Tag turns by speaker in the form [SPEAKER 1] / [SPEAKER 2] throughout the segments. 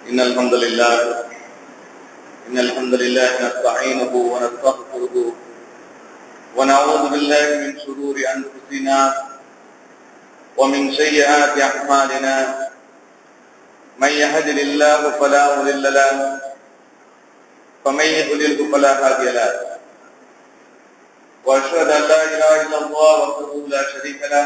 [SPEAKER 1] إن الحمد لله إن الحمد لله نستعينه ونستغفره ونعوذ بالله من شرور أنفسنا ومن سيئات أعمالنا من يهد الله فلا مضل له ومن يضلله فلا هادي له وأشهد أن لا إله إلا الله وحده لا شريك له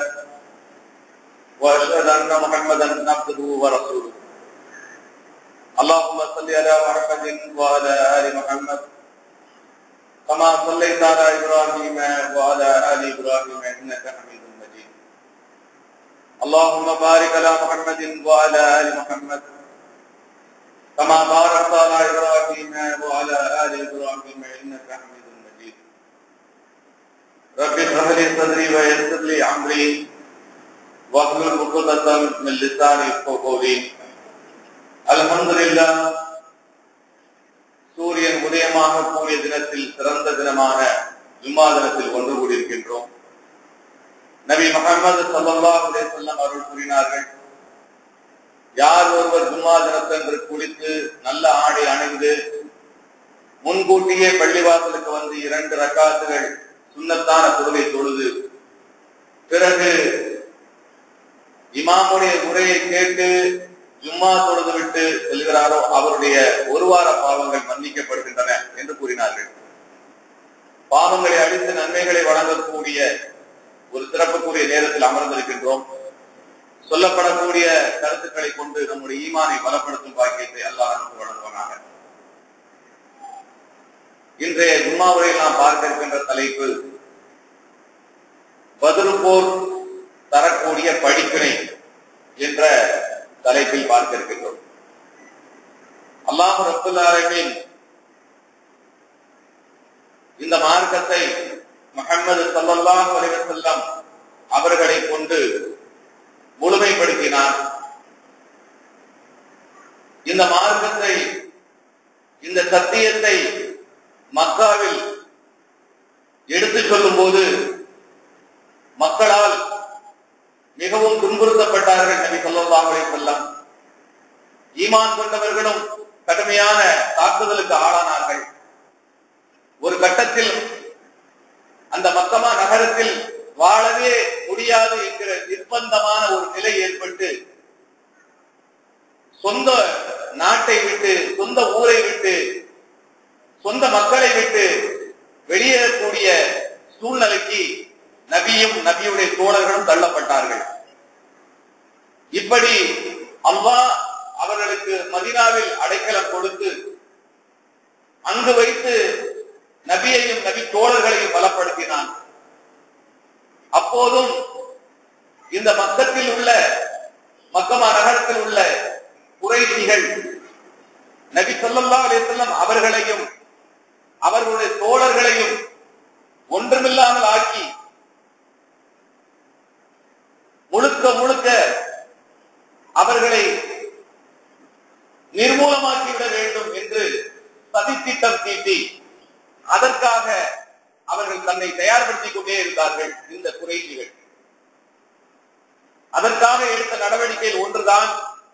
[SPEAKER 1] وأشهد أن محمدا عبده ورسوله اللهم صل على محمد وعلى آل محمد كما صليت على إبراهيم وعلى آل إبراهيم إنك حميد مجيد اللهم بارك على محمد وعلى آل محمد كما باركت على إبراهيم وعلى آل إبراهيم إنك حميد مجيد رب اشرح لي صدري ويسر لي أمري واحلل عقدة من لساني يفقهوا قولي الحمد لله சூரியன் உதயமாக கூடிய தினத்தில் சிறந்த தினமான ஜும்மா தினத்தில் ஒன்று கூடியிருக்கின்றோம் நபி முகமது சல்லல்லாஹு அலைஹி வஸல்லம் அவர்கள் கூறினார்கள் யார் ஒருவர் ஜும்மா தினத்தன்று குளித்து நல்ல ஆடை அணிந்து முன்கூட்டியே பள்ளிவாசலுக்கு வந்து இரண்டு ரக்காத்துகள் சுண்ணத்தான தொழுகை தொழுது பிறகு இமாமுடைய உரையை கேட்டு ஜும்மா தொழுது விட்டு செல்கிறாரோ அவருடைய ஒரு வார பாவங்கள் மன்னிக்கப்படுகின்றன என்று கூறினார்கள் பாவங்களை அழித்து நன்மைகளை வழங்கக்கூடிய ஒரு சிறப்புக்குரிய நேரத்தில் அமர்ந்திருக்கின்றோம் சொல்லப்படக்கூடிய கருத்துக்களை கொண்டு நம்முடைய ஈமானை பலப்படுத்தும் பாக்கியத்தை அல்லாஹ் நமக்கு வழங்குவானாக இன்றைய ஜும்மாவுரையில் நாம் பார்க்க இருக்கின்ற தலைப்பு பதில் போர் தரக்கூடிய படிப்பினை என்ற தலைப்பில் பார்க்க இருக்கின்றோம் அல்லாஹ் ரபுல்லாலமின் இந்த மார்க்கத்தை முகமது சல்லல்லாஹ் அலிவசல்லம் அவர்களை கொண்டு முழுமைப்படுத்தினார் இந்த மார்க்கத்தை இந்த சத்தியத்தை மக்காவில் எடுத்துச் சொல்லும் போது மக்களால் மிகவும் துன்புறுத்தப்பட்டார்கள் நபி சொல்லலாம் செல்லம் ஈமான் கொண்டவர்களும் கடுமையான தாக்குதலுக்கு ஆளானார்கள் ஒரு கட்டத்தில் அந்த மக்கமா நகரத்தில் வாழவே முடியாது என்கிற நிர்பந்தமான ஒரு நிலை ஏற்பட்டு சொந்த நாட்டை விட்டு சொந்த ஊரை விட்டு சொந்த மக்களை விட்டு வெளியேறக்கூடிய சூழ்நிலைக்கு நபியும் நபியுடைய தோழர்களும் தள்ளப்பட்டார்கள் இப்படி அல்லாஹ் அவர்களுக்கு மதினாவில் அடைக்கலம் கொடுத்து அங்கு வைத்து நபியையும் நபி தோழர்களையும் பலப்படுத்தினான் அப்போதும் இந்த மக்கத்தில் உள்ள மக்கமா நகரத்தில் உள்ள குறைசிகள் நபி சொல்லல்லா அலிசல்லம் அவர்களையும் அவர்களுடைய தோழர்களையும் ஒன்றுமில்லாமல் ஆக்கி முழுக்க முழுக்க அவர்களை நிர்மூலமாக்கிவிட வேண்டும் என்று சதித்திட்டம் தீட்டி அதற்காக அவர்கள் தன்னை தயார்படுத்திக் கொண்டே இருந்தார்கள் இந்த குறைசிகள் அதற்காக எடுத்த நடவடிக்கையில் ஒன்றுதான்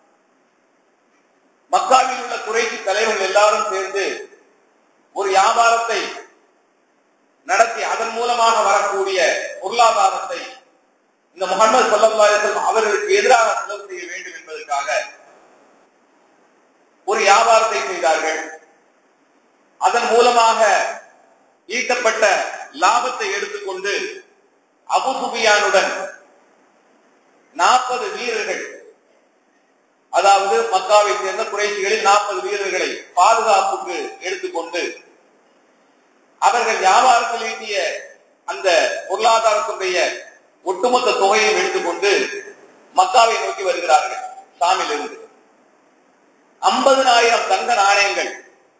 [SPEAKER 1] மக்காவில் உள்ள குறைசி தலைவர்கள் எல்லாரும் சேர்ந்து ஒரு வியாபாரத்தை நடத்தி அதன் மூலமாக வரக்கூடிய பொருளாதாரத்தை இந்த முகமது சல்லா அவர்களுக்கு எதிராக செலவு செய்ய வேண்டும் என்பதற்காக ஒரு வியாபாரத்தை செய்தார்கள் அதன் மூலமாக ஈட்டப்பட்ட லாபத்தை எடுத்துக்கொண்டு அபு சுபியானுடன் நாற்பது வீரர்கள் அதாவது மக்காவை சேர்ந்த குறைசிகளில் நாற்பது வீரர்களை பாதுகாப்புக்கு எடுத்துக்கொண்டு அவர்கள் வியாபாரத்தில் ஈட்டிய அந்த பொருளாதாரத்துடைய ஒட்டுமொத்த தொகையும் எடுத்துக்கொண்டு மக்காவை நோக்கி வருகிறார்கள் சாமியில் இருந்து ஐம்பதனாயிரம் தங்க நாணயங்கள்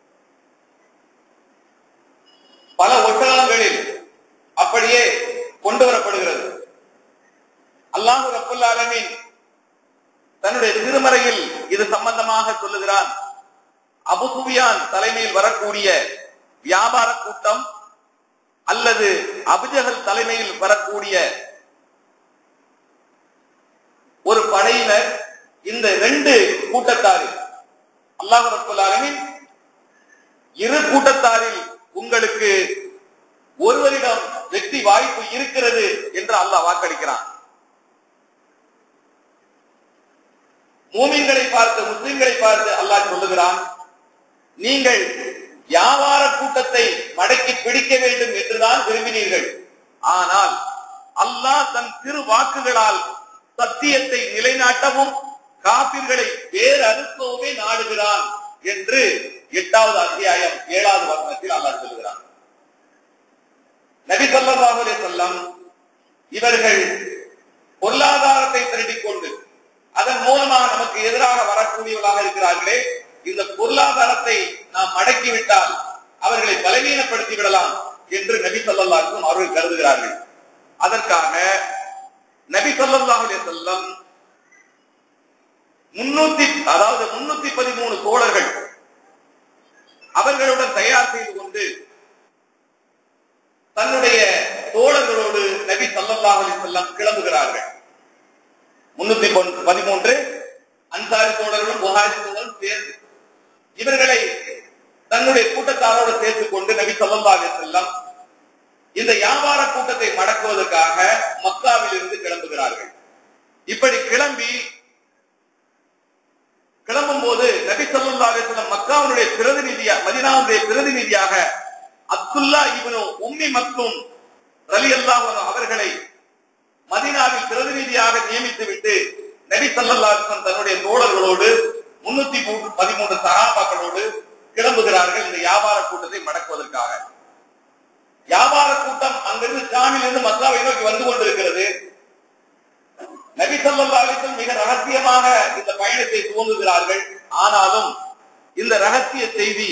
[SPEAKER 1] பல ஒட்டகங்களில் அப்படியே கொண்டு வரப்படுகிறது அல்லாஹு ரப்புல்லாலமின் தன்னுடைய திருமறையில் இது சம்பந்தமாக சொல்லுகிறான் அபுசுபியான் தலைமையில் வரக்கூடிய வியாபார கூட்டம் அல்லது அபுஜகல் தலைமையில் வரக்கூடிய ஒரு படையினர் இந்த ரெண்டு கூட்டத்தாரில் அல்லாஹ் ரப்பல் ஆலமீன் இரு கூட்டத்தாரில் உங்களுக்கு ஒருவரிடம் வெற்றி வாய்ப்பு இருக்கிறது என்று அல்லாஹ் வாக்களிக்கிறான் மூமின்களை பார்த்து முஸ்லிம்களை பார்த்து அல்லாஹ் சொல்லுகிறான் நீங்கள் வியாபார கூட்டத்தை மடக்கி பிடிக்க வேண்டும் என்றுதான் விரும்பினீர்கள் ஆனால் அல்லாஹ் தன் திரு வாக்குகளால் சத்தியத்தை நிலைநாட்டவும் காபிர்களை வேறு அறுக்கவுமே நாடுகிறான் என்று எட்டாவது அத்தியாயம் ஏழாவது வசனத்தில் அல்லாஹ் சொல்கிறான் நபி ஸல்லல்லாஹு அலைஹி வஸல்லம் இவர்கள் பொருளாதாரத்தை திரட்டிக் கொண்டு அதன் மூலமாக நமக்கு எதிராக வரக்கூடியவர்களாக இருக்கிறார்களே இந்த பொருளாதாரத்தை நாம் மடக்கிவிட்டால் அவர்களை பலவீனப்படுத்தி விடலாம் என்று நபி ஸல்லல்லாஹு அவர்கள் கருதுகிறார்கள் அதற்காக நபி ஸல்லல்லாஹு அலைஹி வஸல்லம் முன்னூத்தி அதாவது முன்னூத்தி பதிமூணு தோழர்கள் அவர்களுடன் தயார் செய்து கொண்டு தன்னுடைய தோழர்களோடு நபி ஸல்லல்லாஹு அலைஹி வஸல்லம் கிளம்புகிறார்கள் முன்னூத்தி பதிமூன்று அன்சாரி தோழர்களும் புகாரி தோழர்களும் சேர்ந்து இவர்களை தன்னுடைய கூட்டத்தாரோடு சேர்த்துக் கொண்டு நபி ஸல்லல்லாஹு அலைஹி வஸல்லம் இந்த வியாபார கூட்டத்தை மடக்குவதற்காக மக்காவில் இருந்து கிளம்புகிறார்கள் இப்படி கிளம்பி கிளம்பும் போது நபி ஸல்லல்லாஹு அலைஹி வஸல்லம் மக்காவுடைய பிரதிநிதியா மதீனாவுடைய பிரதிநிதியாக அப்துல்லா இப்னு உம்மி மக்தும் ரலியல்லாஹு அன்ஹு அவர்களை மதீனாவில் பிரதிநிதியாக நியமித்து விட்டு நபி ஸல்லல்லாஹு அலைஹி வஸல்லம் தன்னுடைய தோழர்களோடு முன்னூத்தி பதிமூன்று சகாபாக்களோடு கிளம்புகிறார்கள் இந்த வியாபார கூட்டத்தை மடக்குவதற்காக வியாபார கூட்டம் அங்கிருந்து ஷாமில் இருந்து மக்காவை நோக்கி வந்து கொண்டிருக்கிறது நபி ஸல்லல்லாஹு அலைஹி வஸல்லம் மிக ரகசியமாக இந்த பயணத்தை துவங்குகிறார்கள் ஆனாலும் இந்த ரகசிய செய்தி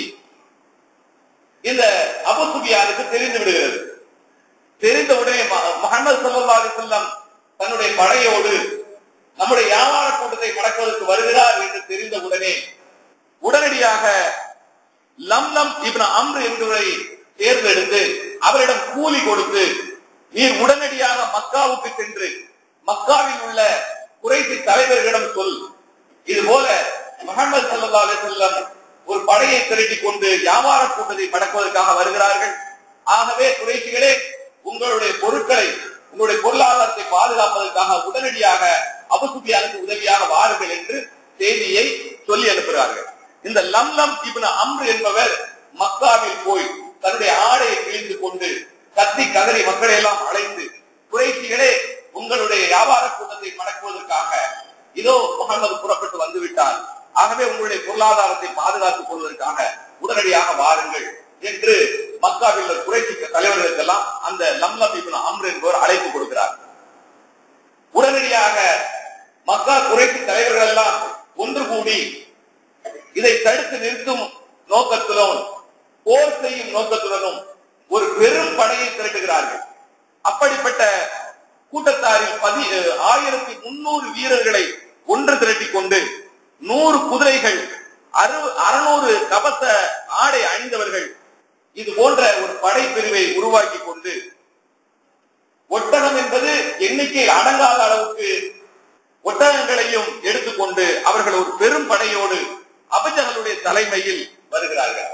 [SPEAKER 1] இந்த அபு சுபியானுக்கு தெரிந்து விடுகிறது தெரிந்த உடனே முகமது ஸல்லல்லாஹு அலைஹி வஸல்லம் தன்னுடைய படையோடு நம்முடைய வியாபார கூட்டத்தை மடக்குவதற்கு வருகிறார் என்று தெரிந்த உடனே உடனடியாக லம்லம் இப்னு அம்ரு என்பவரை தேர்ந்தெடுத்து அவரிடம் கூலி கொடுத்து நீர் உடனடியாக மக்காவுக்கு சென்று மக்காவில் உள்ள குறைசி தலைவர்களிடம் சொல் இது போல முகமது சல்லா அலிசல்லம் ஒரு படையை திரட்டிக் கொண்டு வியாபார கூட்டத்தை மடக்குவதற்காக வருகிறார்கள் ஆகவே குறைசிகளே உங்களுடைய பொருட்களை உங்களுடைய பொருளாதாரத்தை பாதுகாப்பதற்காக உடனடியாக அபசுபியானுக்கு உதவியாக வாருங்கள் என்று செய்தியை சொல்லி அனுப்புகிறார்கள் இந்த லம்லம் இப்னு அம்ரு என்பவர் மக்காவில் போய் தன்னுடைய ஆடையை கிழித்து கொண்டு கத்தி கதறி மக்களை எல்லாம் அழைத்து குறைசிகளே உங்களுடைய வியாபார கூட்டத்தை மடக்குவதற்காக இதோ முகமது புறப்பட்டு வந்து விட்டார் ஆகவே உங்களுடைய பொருளாதாரத்தை பாதுகாத்துக் கொள்வதற்காக உடனடியாக வாருங்கள் என்று மக்காவில் உள்ள குறைசி தலைவர்களுக்கெல்லாம் அந்த லம்லம் இப்னு அம்ரு என்பவர் அழைப்பு கொடுக்கிறார் உடனடியாக மக்கா குறைசி தலைவர்கள் எல்லாம் ஒன்று கூடி இதை தடுத்து நிறுத்தும் நோக்கத்திலும் போர் செய்யும் நோக்கத்துடனும் ஒரு பெரும் படையை திரட்டுகிறார்கள் அப்படிப்பட்ட கூட்டத்தாரில் பதி ஆயிரத்தி முன்னூறு வீரர்களை ஒன்று திரட்டிக் கொண்டு நூறு குதிரைகள் அறு அறுநூறு கவச ஆடை அணிந்தவர்கள் இது போன்ற ஒரு படை பிரிவை உருவாக்கி கொண்டு ஒட்டகம் என்பது எண்ணிக்கை அடங்காத அளவுக்கு ஒட்டகங்களையும் எடுத்துக்கொண்டு அவர்கள் ஒரு பெரும் படையோடு அபஜகளுடைய தலைமையில் வருகிறார்கள்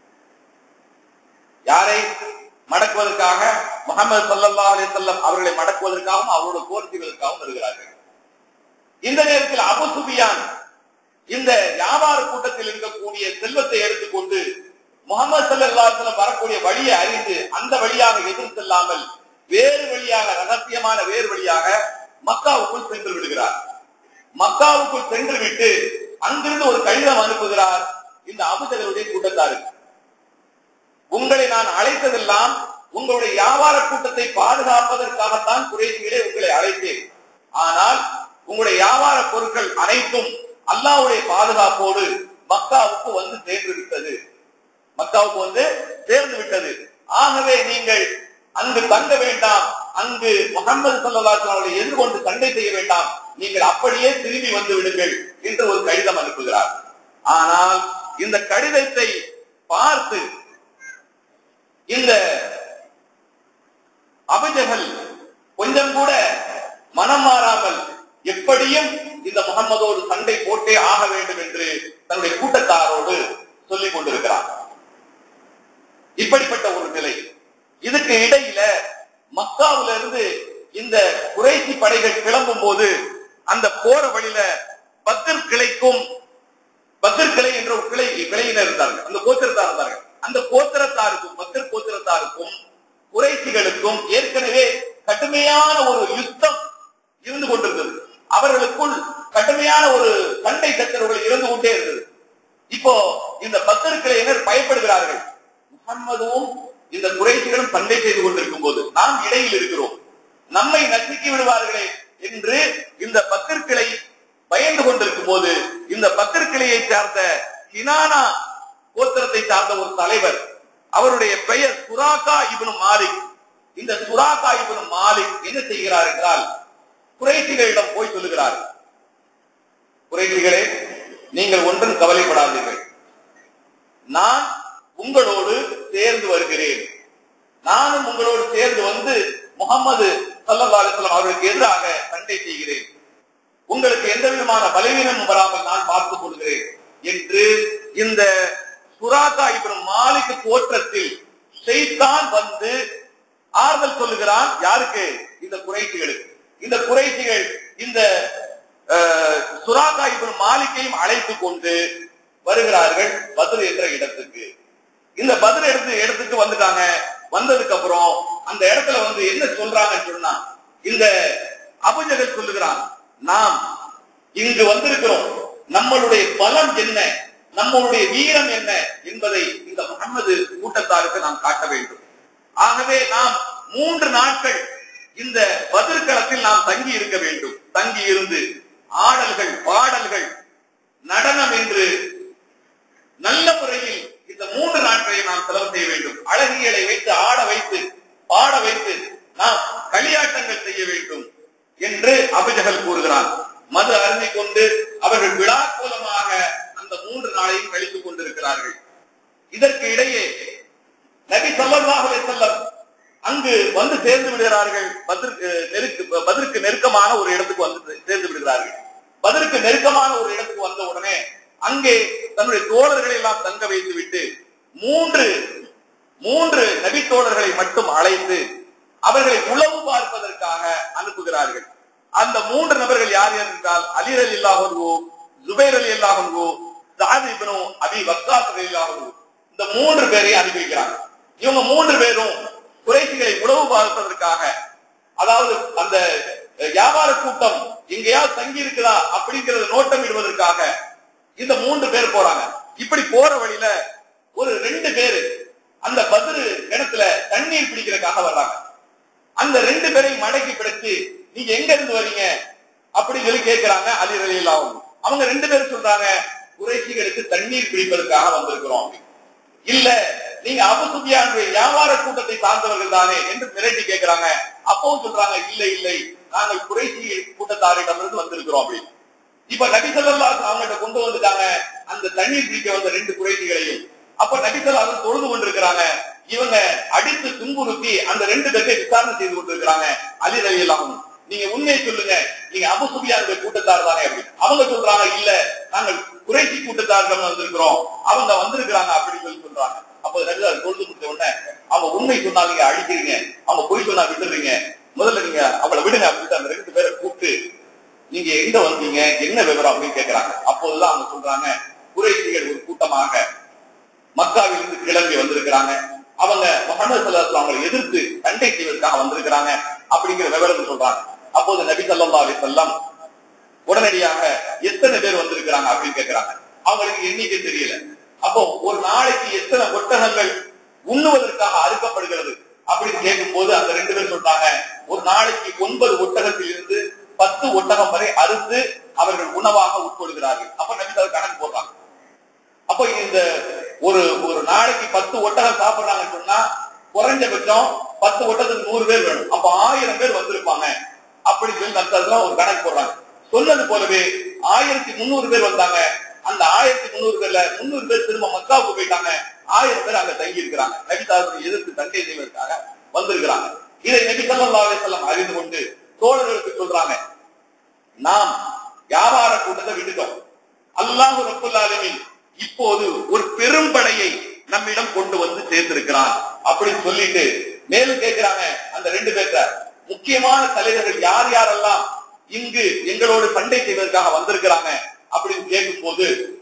[SPEAKER 1] யாரை மடக்குவதற்காக முகமது சல்லா அலி செல்லம் அவர்களை மடக்குவதற்காகவும் அவரோட போர் செய்வதற்காகவும் வருகிறார்கள் இந்த நேரத்தில் அபு சுபியான் இந்த வியாபார கூட்டத்தில் இருக்கக்கூடிய செல்வத்தை எடுத்துக்கொண்டு முகமது சல்லா செல்லம் வரக்கூடிய வழியை அறிந்து அந்த வழியாக எதிர் செல்லாமல் வேறு வழியாக ரகசியமான வேறு வழியாக மக்காவுக்குள் சென்று விடுகிறார் மக்காவுக்குள் சென்று விட்டு அங்கிருந்து ஒரு கடிதம் அனுப்புகிறார் இந்த அபுஜகளுடைய கூட்டத்தாருக்கு உங்களை நான் அழைத்ததெல்லாம் உங்களுடைய வியாபார கூட்டத்தை பாதுகாப்பதற்காகத்தான் குறைசிகளே உங்களை அழைத்தேன் ஆனால் உங்களுடைய வியாபார பொருட்கள் அனைத்தும் அல்லாவுடைய பாதுகாப்போடு மக்காவுக்கு வந்து சேர்ந்து விட்டது மக்காவுக்கு வந்து சேர்ந்து விட்டது ஆகவே நீங்கள் அங்கு தங்க வேண்டாம் அங்கு முகமது சல்லாஹ் எதிர்கொண்டு சண்டை செய்ய வேண்டாம் நீங்கள் அப்படியே திரும்பி வந்து விடுங்கள் என்று ஒரு கடிதம் அனுப்புகிறார் ஆனால் இந்த கடிதத்தை பார்த்து இந்த அபிஜகல் கொஞ்சம் கூட மனம் மாறாமல் எப்படியும் இந்த முகம்மதோடு சண்டை போட்டே ஆக வேண்டும் என்று தன்னுடைய கூட்டத்தாரோடு சொல்லிக் கொண்டிருக்கிறார் இப்படிப்பட்ட ஒரு நிலை இதுக்கு இடையில மக்காவுல இருந்து இந்த குறைசி படைகள் கிளம்பும் போது அந்த போற வழியில பக்கர் கிளைக்கும் பக்கர் கிளை என்ற ஒரு கிளை கிளையினர் இருந்தார்கள் அந்த கோத்திரத்தார் இருந்தார்கள் அந்த கோத்திரத்தாருக்கும் பக்கர் கோத்திரத்தாருக்கும் குறைசிகளுக்கும் ஏற்கனவே கடுமையான ஒரு யுத்தம் இருந்து கொண்டிருந்தது அவர்களுக்குள் கடுமையான ஒரு சண்டை சச்சரவுகள் இருந்து கொண்டே இருந்தது இப்போ இந்த பக்கர் கிளையினர் பயப்படுகிறார்கள் முகம்மதுவும் இந்த குறைசிகளும் சண்டை செய்து கொண்டிருக்கும் போது நாம் இடையில் இருக்கிறோம் நம்மை நசுக்கி விடுவார்களே என்று இந்த பத்திர்கிளை பயந்து கொண்டிருக்கும் போது இந்த பத்திர்கிளையை சார்ந்த கினானா கோத்திரத்தை சார்ந்த ஒரு தலைவர் அவருடைய பெயர் சுராகா இப்னு மாலிக் இந்த சுராகா இப்னு மாலிக் என்ன செய்கிறார் என்றால் குறைசிகளிடம் போய் சொல்லுகிறார் குறைசிகளே நீங்கள் ஒன்றும் கவலைப்படாதீர்கள் நான் உங்களோடு சேர்ந்து வருகிறேன் நானும் உங்களோடு சேர்ந்து வந்து முகமது சல்லா அலிஸ்லாம் அவர்களுக்கு எதிராக சண்டை செய்கிறேன் உங்களுக்கு எந்த விதமான பலவீனமும் வராமல் நான் பார்த்துக் கொள்கிறேன் என்று இந்த சுராகா இப்னு மாலிக் தோற்றத்தில் ஷைத்தான் வந்து ஆறுதல் சொல்லுகிறான் யாருக்கு இந்த குறைசிகளுக்கு இந்த குறைசிகள் இந்த அஹ், சுராகா இப்னு மாலிக்கையும் அழைத்துக் கொண்டு வருகிறார்கள் பத்ர் என்ற இடத்துக்கு இந்த பத்ர் எடுத்து இடத்துக்கு வந்துட்டாங்க வந்ததுக்கு அப்புறம் அந்த இடத்துல வந்து என்ன சொல்றாங்கன்னு சொன்னா இந்த அபுஜகல் சொல்லுகிறான் நாம் இங்கு வந்திருக்கிறோம் நம்மளுடைய பலம் என்ன நம்மளுடைய வீரம் என்ன என்பதை இந்த முகமது கூட்டத்தாருக்கு நாம் காட்ட வேண்டும் ஆகவே நாம் மூன்று நாட்கள் இந்த பதிர்களத்தில் நாம் தங்கி இருக்க வேண்டும் தங்கி இருந்து ஆடல்கள் பாடல்கள் நடனம் என்று நல்ல முறையில் இந்த மூன்று நாட்களையும் நாம் செலவு செய்ய வேண்டும் அழகியலை வைத்து ஆட வைத்து பாட வைத்து நாம் களியாட்டங்கள் செய்ய வேண்டும் என்று அபிஜகல் கூறுகிறான் மது அருந்திக் கொண்டு அவர்கள் விழாக்கோலமாக அந்த மூன்று நாளையும் கழித்துக் கொண்டிருக்கிறார்கள் இதற்கு இடையே நபி ஸல்லல்லாஹு அலைஹி வஸல்லம் அங்கு வந்து சேர்ந்து விடுகிறார்கள் பத்ருக்கு நெருக்கு பத்ருக்கு நெருக்கமான ஒரு இடத்துக்கு வந்து சேர்ந்து விடுகிறார்கள் பத்ருக்கு நெருக்கமான ஒரு இடத்துக்கு வந்த உடனே அங்கே தன்னுடைய தோழர்களை எல்லாம் தங்க வைத்து விட்டு மூன்று மூன்று நபி தோழர்களை மட்டும் அழைத்து அவர்களை உளவு பார்ப்பதற்காக அனுப்புகிறார்கள் அந்த மூன்று நபர்கள் யார் யார் என்றால் அலி அலி இல்லாஹோ ஜுபைர் அலி இல்லாஹோ சாத் இப்னு அபி வக்காஸ் அலி இல்லாஹோ இந்த மூன்று பேரையும் அனுப்பி வைக்கிறாங்க இவங்க மூன்று பேரும் குறைசிகளை உளவு பார்ப்பதற்காக அதாவது அந்த வியாபார கூட்டம் எங்கேயாவது தங்கி இருக்குதா அப்படிங்கறத நோட்டம் இடுவதற்காக இந்த மூன்று பேர் போறாங்க இப்படி போற வழியில ஒரு ரெண்டு பேரு அந்த பதிரு கிணத்துல தண்ணீர் பிடிக்கிறதுக்காக வர்றாங்க அந்த ரெண்டு பேரையும் மடக்கி பிடிச்சு நீங்க எங்க இருந்து வரீங்க அப்படின்னு சொல்லி கேட்கிறாங்க அலி ரலியல்லாஹு அவங்க ரெண்டு பேரும் சொல்றாங்க குறைசிகளுக்கு தண்ணீர் பிடிப்பதற்காக வந்திருக்கிறோம் அப்படின்னு. இல்ல நீங்க அபுசுபியானுடைய வியாபார கூட்டத்தை சார்ந்தவர்கள் தானே என்று மிரட்டி கேட்கிறாங்க அப்பவும் சொல்றாங்க இல்ல இல்லை நாங்கள் குறைசி கூட்டத்தாரிடமிருந்து வந்திருக்கிறோம் அப்படின்னு இப்ப நபி ஸல்லல்லாஹு அவங்ககிட்ட கொண்டு வந்துட்டாங்க அந்த தண்ணீர் பிடிக்க வந்த ரெண்டு குறைசிகளையும் அப்ப நபி ஸல்லல்லாஹு தொழுது கொண்டிருக்கிறாங்க இவங்க அடித்து துன்புறுத்தி அந்த ரெண்டு பேர்த்தை விசாரணை செய்து கொண்டிருக்கிறாங்க அலி ரலியல்லாஹு நீங்க உண்மையை சொல்லுங்க நீங்க அபு சுபியானுடைய கூட்டத்தார் தானே அப்படி அவங்க சொல்றாங்க இல்ல நாங்கள் குறைசி கூட்டத்தார்கள் வந்திருக்கிறோம் அவங்க வந்திருக்கிறாங்க அப்படின்னு சொல்லி சொல்றாங்க அப்போ நபிகள் தொழுது முடிச்ச உடனே அவங்க உண்மை சொன்னா நீங்க அழிக்கிறீங்க அவங்க பொய் சொன்னா விட்டுறீங்க முதல்ல நீங்க அவளை விடுங்க அப்படின்னு அந்த ரெண்டு பேரை கூப்பிட்டு நீங்க எங்க வந்தீங்க என்ன விவரம் அப்படின்னு கேக்குறாங்க அப்போதுதான் அவங்க சொல்றாங்க குறைசிகள் ஒரு கூட்டமாக மக்காவிலிருந்து கிளம்பி வந்திருக்கிறாங்க அவங்க முகமது சல்லாஹ் அவங்களை எதிர்த்து சண்டை செய்வதற்காக வந்திருக்கிறாங்க அப்படிங்கிற விவரத்தை சொல்றாங்க அப்போது நபி ஸல்லல்லாஹு அலைஹி வஸல்லம் உடனடியாக எத்தனை பேர் வந்திருக்கிறாங்க அப்படின்னு கேக்குறாங்க அவங்களுக்கு எண்ணிக்கை தெரியல அப்போ ஒரு நாளைக்கு எத்தனை ஒட்டகங்கள் உண்ணுவதற்காக அறுக்கப்படுகிறது அப்படின்னு கேட்கும் போது அந்த ரெண்டு பேர் சொல்றாங்க ஒரு நாளைக்கு ஒன்பது ஒட்டகத்தில் இருந்து பத்து ஒட்டகம் வரை அறுத்து அவர்கள் உணவாக உட்கொள்கிறார்கள் அப்ப நபி ஸல்லல்லாஹு கணக்கு போடுறாங்க அப்போ இந்த ஒரு ஒரு நாளைக்கு பத்து ஒட்டகம் சாப்பிடுறாங்கன்னு சொன்னா குறைஞ்சபட்சம் பத்து ஒட்டகத்துக்கு நூறு பேர் வேணும் அப்ப ஆயிரம் பேர் வந்திருப்பாங்க அப்படி சொல்லி நஷ்டத்துல ஒரு கணக்கு போடுறாங்க சொன்னது போலவே ஆயிரத்தி முந்நூறு பேர் வந்தாங்க அந்த ஆயிரத்தி முந்நூறு பேர்ல முந்நூறு பேர் திரும்ப மக்காவுக்கு போயிட்டாங்க ஆயிரம் பேர் அங்க தங்கி இருக்கிறாங்க நபிதாசனை எதிர்த்து தண்டை செய்வதற்காக வந்திருக்கிறாங்க இதை நபி ஸல்லல்லாஹு அலைஹி வஸல்லம் அறிந்து கொண்டு தோழர்களுக்கு சொல்றாங்க நாம் வியாபார கூட்டத்தை விட்டுட்டோம் அல்லாஹு ரப்புல் ஆலமீன் இப்போது ஒரு பெரும் படையை நம்மிடம் கொண்டு வந்து சேர்த்திருக்கிறான் அப்படின்னு சொல்லிட்டு மேலும் கேட்கிறாங்க அந்த ரெண்டு பேர்த்த முக்கியமான தலைவர்கள் யார் யாரெல்லாம் இங்கு எங்களோடு சண்டை செய்வதற்காக வந்திருக்கிறாங்க அப்படின்னு கேட்கும் போது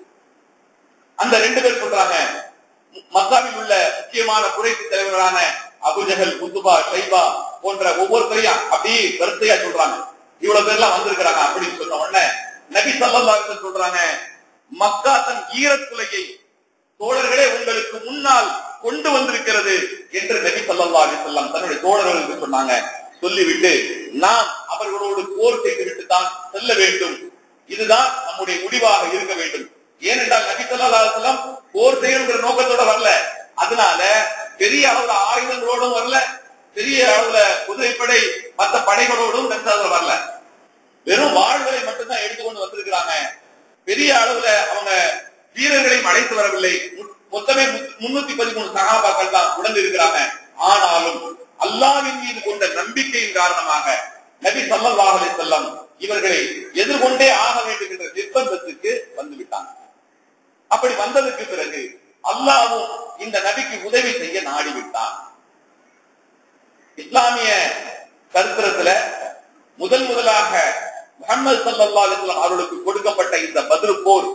[SPEAKER 1] அந்த ரெண்டு பேர் சொல்றாங்க மக்காவில் உள்ள முக்கியமான குறைசி தலைவர்களான அபுஜகல் குத்துபா ஷைபா போன்ற ஒவ்வொருத்தரையும் அப்படியே வரிசையா சொல்றாங்க இவ்வளவு பேர்லாம் வந்திருக்கிறாங்க அப்படின்னு சொன்ன உடனே நபி சல்லல்லாஹு சொல்றாங்க மக்கா தன் ஈரத்துலையை தோழர்களே உங்களுக்கு முன்னால் கொண்டு வந்திருக்கிறது என்று நபி சல்லல்லாஹு அலைஹி வஸல்லம் தன்னுடைய தோழர்களுக்கு சொன்னாங்க சொல்லிவிட்டு நாம் அவர்களோடு போர் செய்துவிட்டு தான் செல்ல வேண்டும் இதுதான் நம்முடைய முடிவாக இருக்க வேண்டும் ஏனென்றால் நபி ஸல்லல்லாஹு அலைஹி வஸல்லம் போர் செய்யணுங்கிற நோக்கத்தோட வரல அதனால பெரிய அளவுல ஆயுதங்களோடும் வரல பெரிய அளவுல குதிரைப்படை மற்ற படைகளோடும் நெசத்துல வரல வெறும் வாழ்களை மட்டும்தான் எடுத்துக்கொண்டு வந்திருக்கிறாங்க பெரிய அளவுல அவங்க வீரர்களையும் அழைத்து வரவில்லை மு- மொத்தமே முன்னூத்தி பதிமூணு சகாபாக்கள் தான் உடன் இருக்கிறாங்க ஆனாலும் அல்லாவின் மீது கொண்ட நம்பிக்கையின் காரணமாக நபி ஸல்லல்லாஹு அலைஹி வஸல்லம் இவர்களை எதிர்கொண்டே ஆக வேண்டும் என்ற நிர்பந்தத்துக்கு வந்து விட்டாங்க அப்படி வந்ததற்கு பிறகு அல்லாஹ்வும் இந்த நபிக்கு உதவி செய்ய நாடி விட்டான் இஸ்லாமிய சரித்திரத்துல முதல் முதலாக முகமது சல்லா அலிஸ்லாம் அவர்களுக்கு கொடுக்கப்பட்ட இந்த பதில் போர்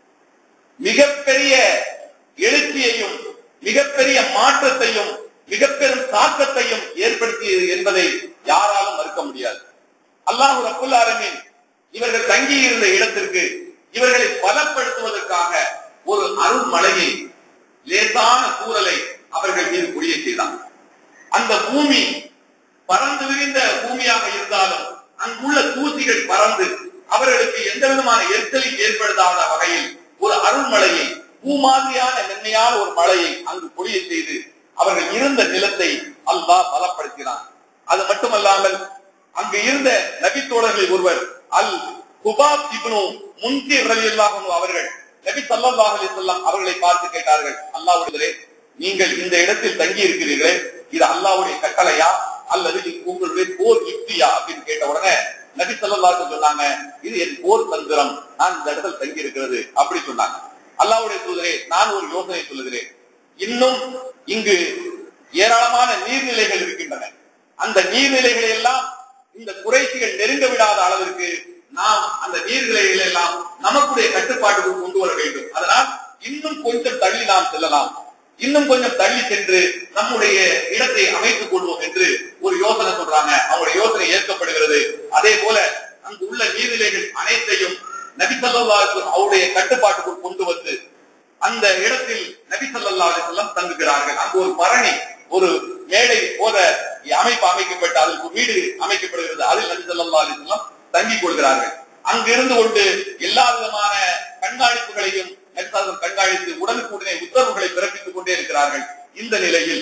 [SPEAKER 1] மிகப்பெரிய எழுச்சியையும் மிகப்பெரிய மாற்றத்தையும் மிகப்பெரும் தாக்கத்தையும் ஏற்படுத்தியது என்பதை யாராலும் மறுக்க முடியாது அல்லாஹு ரப்புல் ஆலமீன் இவர்கள் தங்கி இருந்த இடத்திற்கு இவர்களை பலப்படுத்துவதற்காக ஒரு அருள்மழையை லேசான கூறலை அவர்கள் மீது புரிய செய்தான் அந்த பூமி பறந்து விரிந்த பூமியாக இருந்தாலும் அங்குள்ள தூசிகள் பறந்து அவர்களுக்கு எந்த விதமான எரிச்சலையும் ஏற்படுத்தாத வகையில் ஒரு அருள்மழையை பூ மாதிரியான மென்மையான ஒரு மழையை அங்கு பொழிய செய்து அவர்கள் இருந்த நிலத்தை அல்லாஹ் பலப்படுத்தினான் அது மட்டுமல்லாமல் அங்கு இருந்த நபித்தோழர்களில் ஒருவர் அல் குபாப் இப்னு முன்கீர் ரலியல்லாஹு அன்ஹு அவர்கள் நபி ஸல்லல்லாஹு அலைஹி வஸல்லம் அவர்களை பார்த்து கேட்டார்கள் அல்லாஹ்வுடைய நீங்கள் இந்த இடத்தில் தங்கி இருக்கிறீர்களே இது அல்லாஹ்வுடைய கட்டளையா அல்லது இது உங்களுடைய போர் யுக்தியா அப்படின்னு கேட்ட உடனே நபி ஸல்லல்லாஹு அலைஹி சொன்னாங்க இது என் போர் தந்திரம் நான் இந்த இடத்தில் தங்கி இருக்கிறது அப்படி சொன்னாங்க அல்லாஹ்வுடைய தூதரே நான் ஒரு யோசனை சொல்லுகிறேன் இன்னும் இங்கு ஏராளமான நீர்நிலைகள் இருக்கின்றன அந்த நீர்நிலைகளை எல்லாம் இந்த குறைசிகள் நெருங்க விடாத அளவிற்கு நாம் அந்த நீர்நிலைகளை எல்லாம் நமக்குடைய கட்டுப்பாட்டுக்குள் கொண்டு வர வேண்டும் அதனால் இன்னும் கொஞ்சம் தள்ளி நாம் செல்லலாம் இன்னும் கொஞ்சம் தள்ளி சென்று நம்முடைய இடத்தை அமைத்துக் கொள்வோம் என்று ஒரு யோசனை சொல்றாங்க அவங்களுடைய யோசனை ஏற்கப்படுகிறது அதே போல அங்கு உள்ள நீர்நிலைகள் அனைத்தையும் நபி ஸல்லல்லாஹு அலைஹி வஸல்லம் அவருடைய கட்டுப்பாட்டுக்குள் கொண்டு வந்து அந்த இடத்தில் நபி ஸல்லல்லாஹு அலைஹி வஸல்லம் தங்குகிறார்கள் அங்கு ஒரு பரணி ஒரு மேடை போல அமைப்பு அமைக்கப்பட்டு அதற்கு ஒரு வீடு அமைக்கப்படுகிறது அதில் நபி ஸல்லல்லாஹு அலைஹி வஸல்லம் தங்கிக் கொள்கிறார்கள் அங்கு இருந்து கொண்டு எல்லா விதமான கண்காணிப்புகளையும் நபி ஸல்லல்லாஹு அலைஹி வஸல்லம் கண்காணித்து உடனுக்குடனே உத்தரவுகளை பிறப்பித்துக் கொண்டே இருக்கிறார்கள் இந்த நிலையில்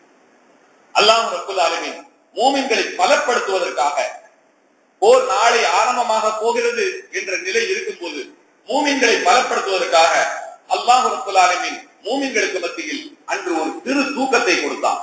[SPEAKER 1] அல்லாஹ் ரப்புல் ஆலமீன் மூமின்களை பலப்படுத்துவதற்காக போர் நாளை ஆரம்பமாக போகிறது என்ற நிலை இருக்கும்போது மூமின்களை பலப்படுத்துவதற்காக அல்லாஹ் ரப்புல் ஆலமீன் மூமின்களுக்கு மத்தியில் அன்று ஒரு சிறு தூக்கத்தை கொடுத்தான்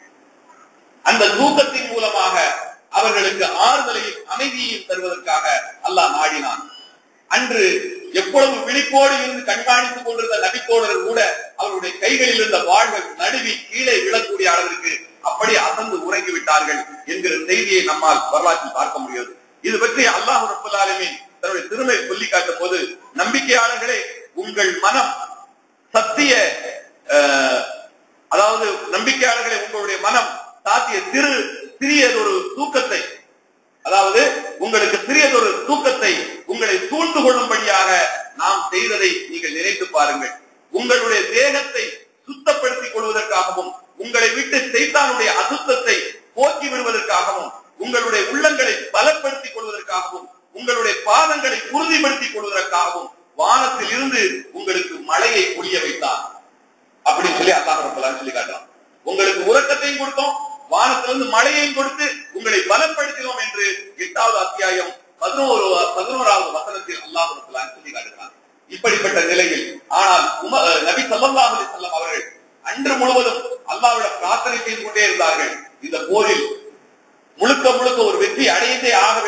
[SPEAKER 1] அந்த தூக்கத்தின் மூலமாக அவர்களுக்கு ஆறுதலையும் அமைதியையும் தருவதற்காக அல்லாஹ் நாடினான் அன்று எவ்வளவு விழிப்போடு இருந்து கண்காணித்துக் கொண்டிருந்த நபித்தோழர்கள் கூட அவருடைய கைகளில் இருந்த வாழ்கள் நடுவி கீழே விழக்கூடிய அளவிற்கு அப்படி அசந்து உறங்கி விட்டார்கள் என்கிற செய்தியை நம்மால் வரலாற்றில் பார்க்க முடியாது இது பற்றி அல்லாஹ் ரப்புல் ஆலமீன் தன்னுடைய திருமை சொல்லி காட்டும் போது நம்பிக்கையாளர்களே உங்கள் மனம் சத்திய அஹ், அதாவது நம்பிக்கையாளர்களே உங்களுடைய மனம் சாத்திய சிறு சிறியதொரு தூக்கத்தை அதாவது உங்களுக்கு சிறியதொரு தூக்கத்தை உங்களை சூழ்ந்து கொள்ளும்படியாக நாம் செய்ததை நீங்கள் நினைத்து பாருங்கள் உங்களுடைய தேகத்தை சுத்தப்படுத்திக் கொள்வதற்காகவும் உங்களை விட்டு சைத்தானுடைய அசுத்தத்தை போக்கி விடுவதற்காகவும் உங்களுடைய உள்ளங்களை பலப்படுத்திக் கொள்வதற்காகவும் உங்களுடைய பாதங்களை உறுதிப்படுத்திக் கொள்வதற்காகவும் வானத்தில் இருந்து உங்களுக்கு மழையை பொழிய வைத்தார் அப்படின்னு சொல்லி அல்லாஹ் ரப்பல் சொல்லி காட்டுறான் உங்களுக்கு உறக்கத்தையும் கொடுத்தோம் வானத்திலிருந்து மழையையும் கொடுத்து உங்களை பலப்படுத்தினோம் என்று எட்டாவது அத்தியாயம் பதினோரு பதினோராவது வசனத்தில் அல்லாஹ் ரப்பல் சொல்லி காட்டுகிறான் இப்படிப்பட்ட நிலையில் ஆனால் உம அஹ் நபி ஸல்லல்லாஹு அலைஹி வஸல்லம் அவர்கள் அன்று முழுவதும் அல்லாஹ்விடம் பிரார்த்தனை செய்து கொண்டே இருந்தார்கள் இந்த போரில் முழுக்க முழுக்க ஒரு வெற்றி அடைந்தே ஆக வேண்டும்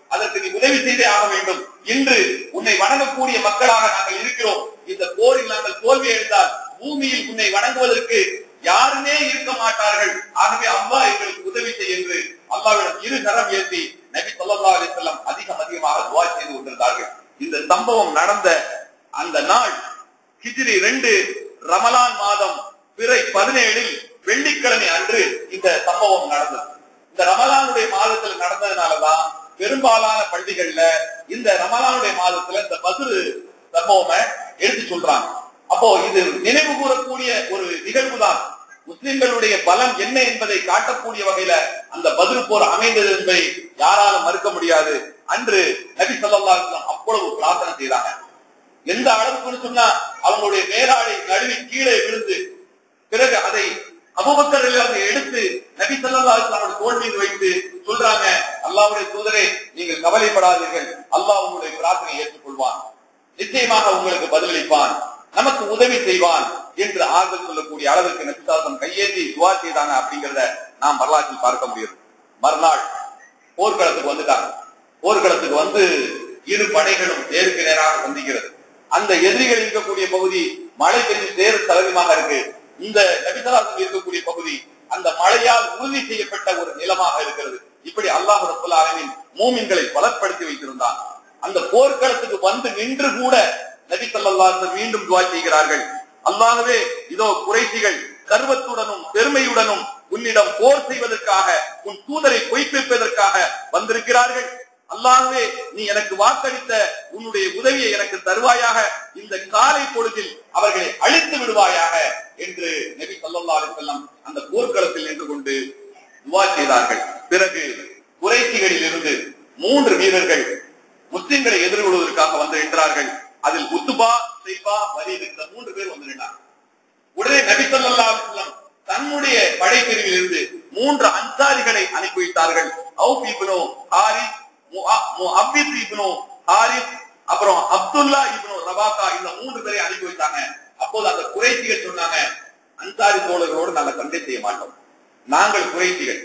[SPEAKER 1] அதற்கு நீ உதவி செய்தே ஆக வேண்டும் இன்று உன்னை வணங்கக்கூடிய மக்களாக நாங்கள் இருக்கிறோம் இந்த போரில் நாங்கள் தோல்வி அடைந்தால் பூமியில் உன்னை வணங்குவதற்கு யாருமே இருக்க மாட்டார்கள் ஆகவே அல்லாஹ் எங்களுக்கு உதவி செய் என்று அல்லாவிடம் இரு கரம் ஏற்றி நபி ஸல்லல்லாஹு அலைஹி வஸல்லம் அதிகம் அதிகமாக துவா செய்து கொண்டிருந்தார்கள் இந்த சம்பவம் நடந்த அந்த நாள் ஹிஜ்ரி ரெண்டு ரமலான் மாதம் பிறை பதினேழில் வெள்ளிக்கிழமை அன்று இந்த சம்பவம் நடந்தது இந்த ரமலானுடைய மாதத்தில் நடந்ததுனாலதான் பெரும்பாலான பள்ளிகள்ல இந்த ரமலானுடைய மாதத்துல இந்த பதுரு சம்பவமை எடுத்து சொல்றாங்க அப்போ இது நினைவு கூறக்கூடிய ஒரு நிகழ்வு தான் முஸ்லிம்களுடைய பலம் என்ன என்பதை காட்டக்கூடிய வகையில அந்த பதில் போர் அமைந்தது என்பதை யாராலும் மறுக்க முடியாது அன்று நபி ஸல்லல்லாஹு அலைஹி வஸல்லம் அவ்வளவு பிரார்த்தனை செய்தாங்க எந்த அளவுக்குன்னு சொன்னா அவங்களுடைய மேலாடை நழுவி கீழே விழுந்து பிறகு அதை அபுபக்கரில் அதை எடுத்து நபி ஸல்லல்லாஹு அலைஹி வஸல்லம் தோள் மீது வைத்து சொல்றாங்க அல்லாஹ்வுடைய தூதரே நீங்கள் கவலைப்படாதீர்கள் அல்லாஹ் உங்களுடைய பிரார்த்தனை ஏற்றுக்கொள்வான் நிச்சயமாக உங்களுக்கு பதிலளிப்பான் நமக்கு உதவி செய்வான் என்று ஆறுதல் சொல்லக்கூடிய அளவிற்கு நபிசாசம் கையேந்தி துவா செய்தாங்க அப்படிங்கறத நாம் வரலாற்றில் பார்க்க முடியும் மறுநாள் போர்க்களத்துக்கு வந்துட்டாங்க போர்க்களத்துக்கு வந்து இரு படைகளும் நேருக்கு நேராக சந்திக்கிறது அந்த எதிரிகள் இருக்கக்கூடிய பகுதி மழை பெய்து சேறு சதவீதமாக இருக்கு இந்த நபிசலாசம் இருக்கக்கூடிய பகுதி அந்த மழையால் உறுதி செய்யப்பட்ட ஒரு நிலமாக இருக்கிறது இப்படி அல்லாஹ் ரபுல் ஆலமின் மூமின்களை பலப்படுத்தி வைத்திருந்தான் அந்த போர்க்களத்துக்கு வந்து நின்று கூட நபி ஸல்லல்லாஹு மீண்டும் துவா செய்கிறார்கள் அல்லாஹ்வே இதோ குறைசிகள் கர்வத்துடனும் பெருமையுடனும் உன்னிடம் போர் செய்வதற்காக உன் தூதரை பொய்ப்பிப்பதற்காக வந்திருக்கிறார்கள் அல்லாஹ்வே நீ எனக்கு வாக்களித்த உன்னுடைய உதவியை எனக்கு தருவாயாக இந்த காலை பொழுதில் அவர்களை அழித்து விடுவாயாக என்று நபி ஸல்லல்லாஹு அலைஹி வஸல்லம் அந்த போர்க்களத்தில் நின்று கொண்டு துவா செய்தார்கள் பிறகு குறைசிகளில் இருந்து மூன்று வீரர்கள் முஸ்லிம்களை எதிர்கொள்வதற்காக வந்து நின்றார்கள் அதில் உத்துபா செய்பா வலீத் இந்த மூன்று பேர் வந்து நின்றார்கள் உடனே நபி ஸல்லல்லாஹு அலைஹி வஸல்லம் தன்னுடைய படைப்பிரிவில் இருந்து மூன்று அன்சாரிகளை அனுப்பி வைத்தார்கள் அவுப் இப்னு ஹாரிஸ் முஅவ்வித் இப்னு ஹாரிஸ் அப்புறம் அப்துல்லா இப்னு ரபாகா இந்த மூன்று பேரை அனுப்பி வைத்தாங்க அப்போது அந்த குறைசிகள் சொன்னாங்க அன்சாரி தோழர்களோடு நாங்கள் சண்டை செய்ய மாட்டோம் நாங்கள் குறைசிகள்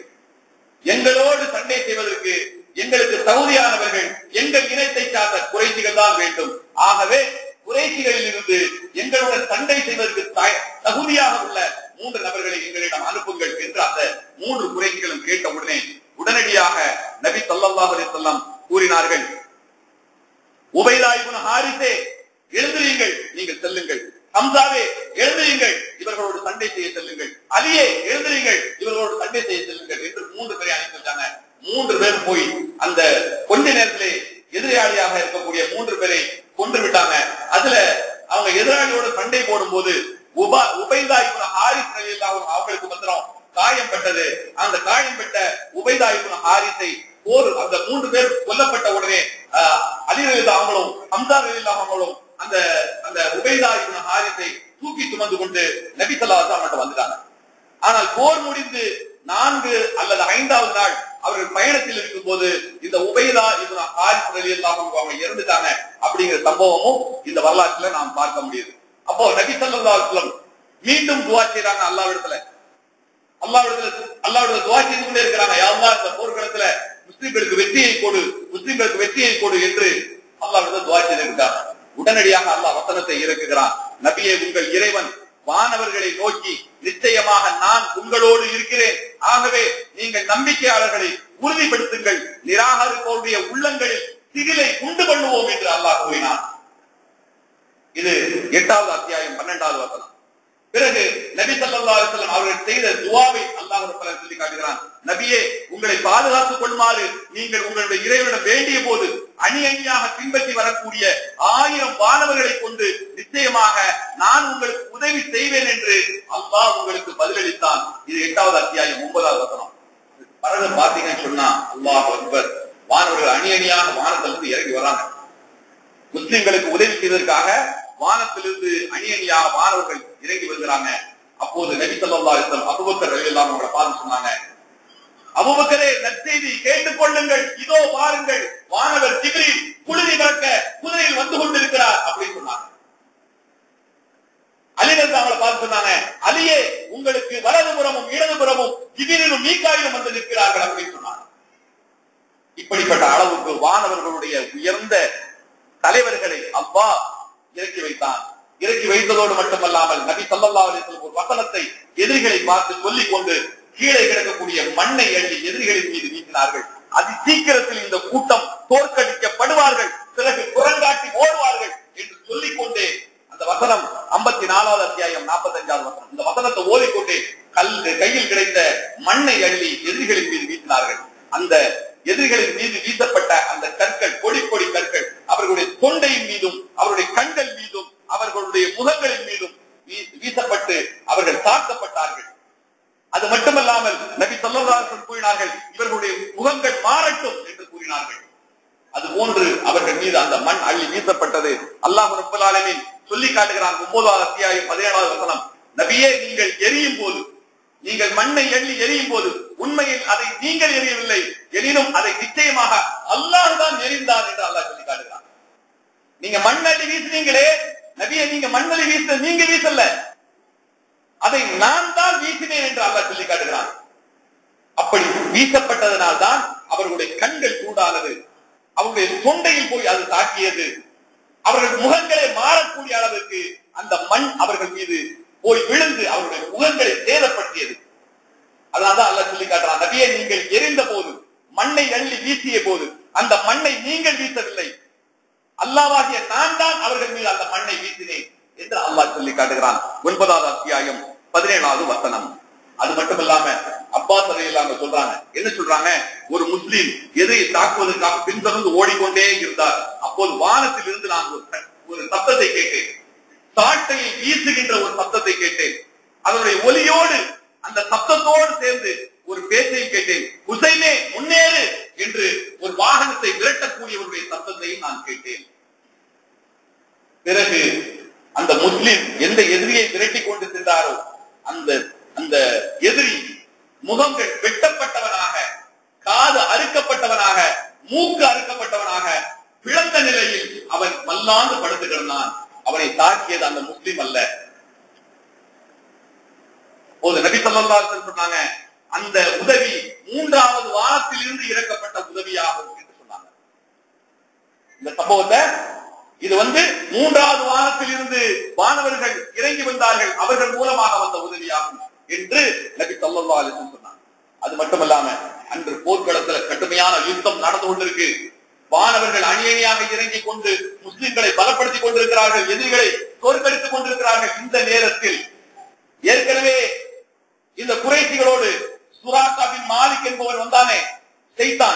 [SPEAKER 1] எங்களோடு சண்டை செய்வதற்கு எங்களுக்கு தகுதியானவர்கள் எங்கள் இனத்தை சார்ந்த குறைசிகள் தான் வேண்டும் ஆகவே குறைசிகளில் இருந்து எங்களுடன் சண்டை செய்வதற்கு தய- தகுதியாக உள்ள மூன்று நபர்களை எங்களிடம் அனுப்புங்கள் என்று அந்த மூன்று குறைசிகளும் கேட்ட உடனே உடனடியாக நபி ஸல்லல்லாஹு அலைஹி வஸல்லம் கூறினார்கள் உபைதா இப்னு ஹாரிஸே எழுந்திருங்கள் நீங்கள் செல்லுங்கள் ஹம்சாவே எழுந்திருங்கள் இவர்களோடு சண்டை செய்ய செல்லுங்கள் அலியே எழுந்திருங்கள் இவர்களோடு சண்டை செய்ய செல்லுங்கள் என்று மூன்று பேரை அனுப்பி வச்சாங்க மூன்று பேர் போய் அந்த கொஞ்ச நேரத்திலே எதிராளியாக இருக்கக்கூடிய மூன்று பேரை கொன்று விட்டாங்க அதுல அவங்க எதிராளியோட சண்டை போடும்போது உபா உபைதா இப்னு ஹாரிஸ் ரலியல்லாஹு அன்ஹு அவங்களுக்கு மாத்திரம் காயம் பட்டது அந்த காயம் பெற்ற உபைதா இப்னு ஹாரிஸை போர் அந்த மூன்று பேர் கொல்லப்பட்ட உடனே ஆஹ், அலி ரலியல்லாஹு அவங்களும் ஹம்சா ரலியல்லாஹு அவங்களும் அந்த அந்த உபைதா இப்னு ஹாரிஸை தூக்கி சுமந்து கொண்டு நபி ஸல்லல்லாஹு அலைஹி வஸல்லம் வந்துட்டாங்க ஆனால் போர் முடிந்து நான்கு அல்லது ஐந்தாவது நாள் அவர்கள் பயணத்தில் இருக்கும் போது இந்த உபைதா இப்னு ஹாரிஸ் ரலியல்லாஹு அன்ஹு அவங்க இறந்துட்டாங்க அப்படிங்கிற சம்பவமும் இந்த வரலாற்றுல நாம் பார்க்க முடியுது அப்போ நபி ஸல்லல்லாஹு அலைஹி வஸல்லம் மீண்டும் துவா செய்றாங்க அல்லாஹ்விடத்துல அல்லாஹ்விடத்துல அல்லாஹ்விடத்துல துவா செய்து கொண்டே இருக்கிறாங்க யா அல்லாஹ் இந்த போர்க்களத்துல முஸ்லிம்களுக்கு வெற்றியை கொடு முஸ்லிம்களுக்கு வெற்றியை கொடு என்று அல்லாஹ்விடத்துல துவா செய்து இருக்காங்க உடனடியாக அல்லாஹ் வசனத்தை இறக்குகிறான் நபியே உங்கள் இறைவன் வானவர்களை நோக்கி நிச்சயமாக நான் உங்களோடு இருக்கிறேன் ஆகவே நீங்கள் நம்பிக்கையாளர்களை உறுதிப்படுத்துங்கள் நிராகரிப்போருடைய உள்ளங்களில் திகிலை உண்டு பண்ணுவோம் என்று அல்லாஹ் கூறினான் இது எட்டாவது அத்தியாயம் பன்னெண்டாவது வசனம் பிறகு நபி ஸல்லல்லாஹு அலைஹி வஸல்லம் அவர்கள் செய்த துஆவை அல்லாஹ் ரப்பல் சொல்லி காட்டுகிறான் நபியே உங்களை பாதுகாத்துக் கொள்ளுமாறு நீங்கள் உங்களுடைய இறைவனிடம் வேண்டிய போது அணி அணியாக பின்பற்றி வரக்கூடிய ஆயிரம் வானவர்களை கொண்டு நிச்சயமாக நான் உங்களுக்கு உதவி செய்வேன் என்று அல்லாஹ் உங்களுக்கு பதிலளித்தான் இது எட்டாவது அத்தியாயம் ஒன்பதாவது வசனம் பிறகு பாத்தீங்கன்னு சொன்னா அல்லாஹ் அக்பர் வானவர்கள் அணி அணியாக வானத்திலிருந்து இறங்கி வராங்க முஸ்லிம்களுக்கு உதவி செய்வதற்காக வானத்திலிருந்து அணி அணியாக மாணவர்கள் இறங்கி வருகிறாங்க அப்போது நபி ஸல்லல்லாஹு அலைஹி வஸல்லம் அபூபக்கர் ரலியல்லாஹு அவங்களை பார்த்து சொன்னாங்க அபூபக்கரே நற்செய்தி கேட்டுக் கொள்ளுங்கள் இதோ பாருங்கள் வானவர் ஜிப்ரீல் புழுதி பறக்க குதிரையில் வந்து கொண்டிருக்கிறார் அப்படின்னு சொன்னாங்க அலிரது அவங்களை பார்த்து சொன்னாங்க அலியே உங்களுக்கு வலதுபுறமும் இடதுபுறமும் ஜிபிரிலும் மீக்காயிலும் வந்து நிற்கிறார்கள் அப்படின்னு சொன்னாங்க இப்படிப்பட்ட அளவுக்கு வான உயர்ந்த தலைவர்களை அல்லாஹ் இறக்கி வைத்தான் இறக்கி வைத்ததோடு மட்டுமல்லாமல் நபி ஸல்லல்லாஹு அலைஹி வஸல்லம் ஒரு வசனத்தை எதிரிகளை பார்த்து சொல்லிக் கொண்டு கீழே கிடக்கக்கூடிய மண்ணை அள்ளி எதிரிகளின் மீது வீசினார்கள் அதி சீக்கிரத்தில் இந்த கூட்டம் தோற்கடிக்கப்படுவார்கள் பிறகு புறங்காட்டி ஓடுவார்கள் என்று சொல்லிக் கொண்டே அந்த வசனம் ஐம்பத்தி நாலாவது அத்தியாயம் நாற்பத்தஞ்சாவது வசனம் இந்த வசனத்தை ஓதிக்கொண்டே கல் கையில் கிடைத்த மண்ணை அள்ளி எதிரிகளின் மீது வீசினார்கள் அந்த எதிரிகளின் மீது வீசப்பட்ட அந்த கற்கள் பொடி பொடி கற்கள் அவர்களுடைய தொண்டையின் மீதும் அவருடைய கண்கள் மீதும் அவர்களுடைய முகங்களின் மீதும் வீ- வீசப்பட்டு அவர்கள் தாக்கப்பட்டார்கள் அது மட்டுமல்லாமல் நபி சொல்லி கூறினார்கள் இவர்களுடைய முகங்கள் மாறட்டும் என்று கூறினார்கள் அது போன்று அவர்கள் மீது அந்த மண் அள்ளி வீசப்பட்டது அல்லாஹ் ரப்பல் ஆலமீன் சொல்லி காட்டுகிறான் ஒன்பதாவது அத்தியாயம் பதினேழாவது வசனம் நபியே நீங்கள் எரியும் போது நீங்கள் மண்ணை எள்ளி எரியும் போது உண்மையில் அதை நீங்கள் எரியவில்லை எனினும் அதை நிச்சயமாக அல்லாஹ் தான் எரிந்தான் என்று அல்லாஹ் சொல்லி காட்டுகிறான் நீங்க மண்ணள்ளி வீசுனீங்களே நபியை நீங்க மண்ணள்ளி வீச நீங்க வீசல அதை நான் தான் வீசினேன் என்று அல்லாஹ் சொல்லி காட்டுகிறான் அப்படி வீசப்பட்டதனால் தான் அவர்களுடைய கண்கள் சூடானது அவருடைய தொண்டையில் போய் அது தாக்கியது அவர்கள் முகங்களே மாறக்கூடிய அளவுக்கு அந்த மண் அவர்கள் மீது போய் விழுந்து அவருடைய முகங்களை சேதப்படுத்தியது அதனால்தான் அல்லாஹ் சொல்லி காட்டுறான் நபியை நீங்கள் எரிந்த போது மண்ணை அள்ளி வீசிய போது அந்த மண்ணை நீங்கள் வீசவில்லை அல்லாவாகிய நான் தான் அவர்கள் மீது அந்த மண்ணை வீசினேன் என்று அல்லாஹ் சொல்லி காட்டுகிறான் ஒன்பதாவது அத்தியாயம் பதினேழாவது வசனம் அது மட்டும் இல்லாம அப்பாஸ் அதையில்லாம சொல்றாங்க என்ன சொல்றாங்க ஒரு முஸ்லீம் எதிரை தாக்குவதற்காக பின்தொடர்ந்து ஓடிக்கொண்டே இருந்தார் அப்போது வானத்தில் இருந்து நான் ஒரு ச- ஒரு சத்தத்தை கேட்டேன் சாட்டையை வீசுகின்ற ஒரு சத்தத்தை கேட்டேன் அதனுடைய ஒலியோடு அந்த சத்தத்தோடு சேர்ந்து ஒரு பேச்சையும் கேட்டேன் ஹுசைனே முன்னேறு என்று ஒரு வாகனத்தை விரட்டக்கூடியவருடைய சத்தத்தையும் நான் கேட்டேன் பிறகு அந்த முஸ்லிம் எந்த எதிரியை விரட்டி கொண்டு சென்றாரோ அந்த அந்த எதிரி முகங்கள் வெட்டப்பட்டவனாக காது அறுக்கப்பட்டவனாக மூக்கு அறுக்கப்பட்டவனாக பிளந்த நிலையில் அவன் மல்லாந்து படுத்து கிடந்தான் அவனை தாக்கியது அந்த முஸ்லிம் அல்ல ஒரு நபி ஸல்லல்லாஹு அலைஹி வஸல்லம் சொன்னாங்க அந்த உதவி மூன்றாவது வாரத்தில் இருந்து இறக்கப்பட்ட உதவியாகும் என்று சொன்னாங்க இந்த சம்பவத்தை இது வந்து மூன்றாவது வாரத்தில் இருந்து வானவர்கள் இறங்கி வந்தார்கள் அவர்கள் மூலமாக வந்த உதவியாகும் என்று நபி ஸல்லல்லாஹு அலைஹி வஸல்லம் சொன்னாங்க அது மட்டுமல்லாம அன்று போர்க்களத்துல கடுமையான யுத்தம் நடந்து கொண்டிருக்கு வானவர்கள் அணி அணியாக இறங்கி கொண்டு முஸ்லிம்களை பலப்படுத்திக் கொண்டிருக்கிறார்கள் எதிரிகளை தோற்கடித்துக் கொண்டிருக்கிறார்கள் இந்த நேரத்தில் ஏற்கனவே இந்த குறைசிகளோடு சுராக்காவின் மாலிக் என்பவர் வந்தானே செய்தான்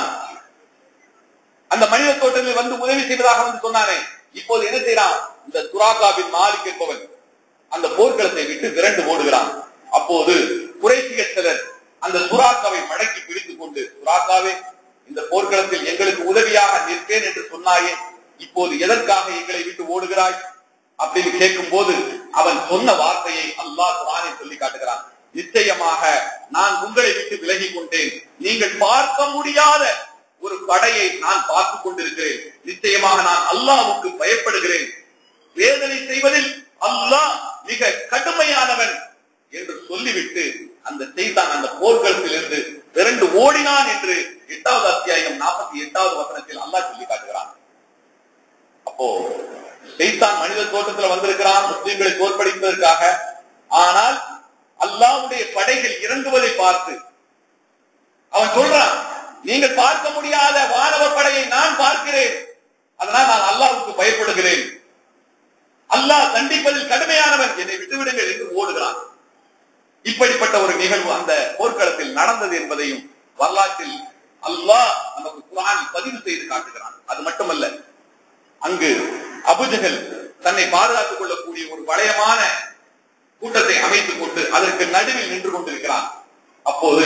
[SPEAKER 1] அந்த மனித தோட்டத்தில் வந்து உதவி செய்வதாக வந்து சொன்னானே இப்போது என்ன செய்யறான் இந்த சுராக்காவின் மாலிக் என்பவன் அந்த போர்க்களத்தை விட்டு விரண்டு ஓடுகிறான் அப்போது குறைசிய சிலர் அந்த சுறாக்காவை மடக்கி பிடித்துக் கொண்டு சுறாக்காவே இந்த போர்க்களத்தில் எங்களுக்கு உதவியாக நிற்பேன் என்று சொன்னாயே இப்போது எதற்காக எங்களை விட்டு ஓடுகிறாய் அப்படின்னு கேட்கும் போது அவன் சொன்ன வார்த்தையை அல்லாஹ் குரானை சொல்லி காட்டுகிறான் நிச்சயமாக நான் உங்களை விட்டு விலகி கொண்டேன் நீங்கள் பார்க்க முடியாத ஒரு படையை நான் பார்த்துக் கொண்டிருக்கிறேன் நிச்சயமாக நான் அல்லாஹ்வுக்கு பயப்படுகிறேன் வேதனை செய்வதில் அல்லாஹ் மிக கடுமையானவன் என்று சொல்லிவிட்டு அந்த செய்தான் அந்த போர்க்களத்தில் இருந்து விரண்டு ஓடினான் என்று எட்டாவது அத்தியாயம் நாற்பத்தி எட்டாவது வசனத்தில் அல்லாஹ் சொல்லி காட்டுகிறான் அப்போ செய்தான் மனித தோட்டத்துல வந்திருக்கிறான் முஸ்லிம்களை தோற்கடிப்பதற்காக ஆனால் அல்லாஹ்வுடைய படைகள் இறங்குவதை பார்த்து அவன் சொல்றான் நீங்கள் பார்க்க முடியாத வானவ படையை நான் பார்க்கிறேன் அதனால் நான் அல்லாஹ்வுக்கு பயப்படுகிறேன் அல்லாஹ் தண்டிப்பதில் கடுமையானவன் என்னை விட்டுவிடுங்கள் என்று ஓடுகிறான் இப்படிப்பட்ட ஒரு நிகழ்வு அந்த போர்க்களத்தில் நடந்தது என்பதையும் வரலாற்றில் அல்லாஹ் நமக்கு குரானில் பதிவு செய்து காட்டுகிறான் அது மட்டுமல்ல அங்கு அபுஜகல் தன்னை பாதுகாத்துக் கொள்ளக்கூடிய ஒரு வளையமான கூட்டத்தை அமைத்துக் கொண்டு அதற்கு நடுவில் நின்று கொண்டிருக்கிறான் அப்போது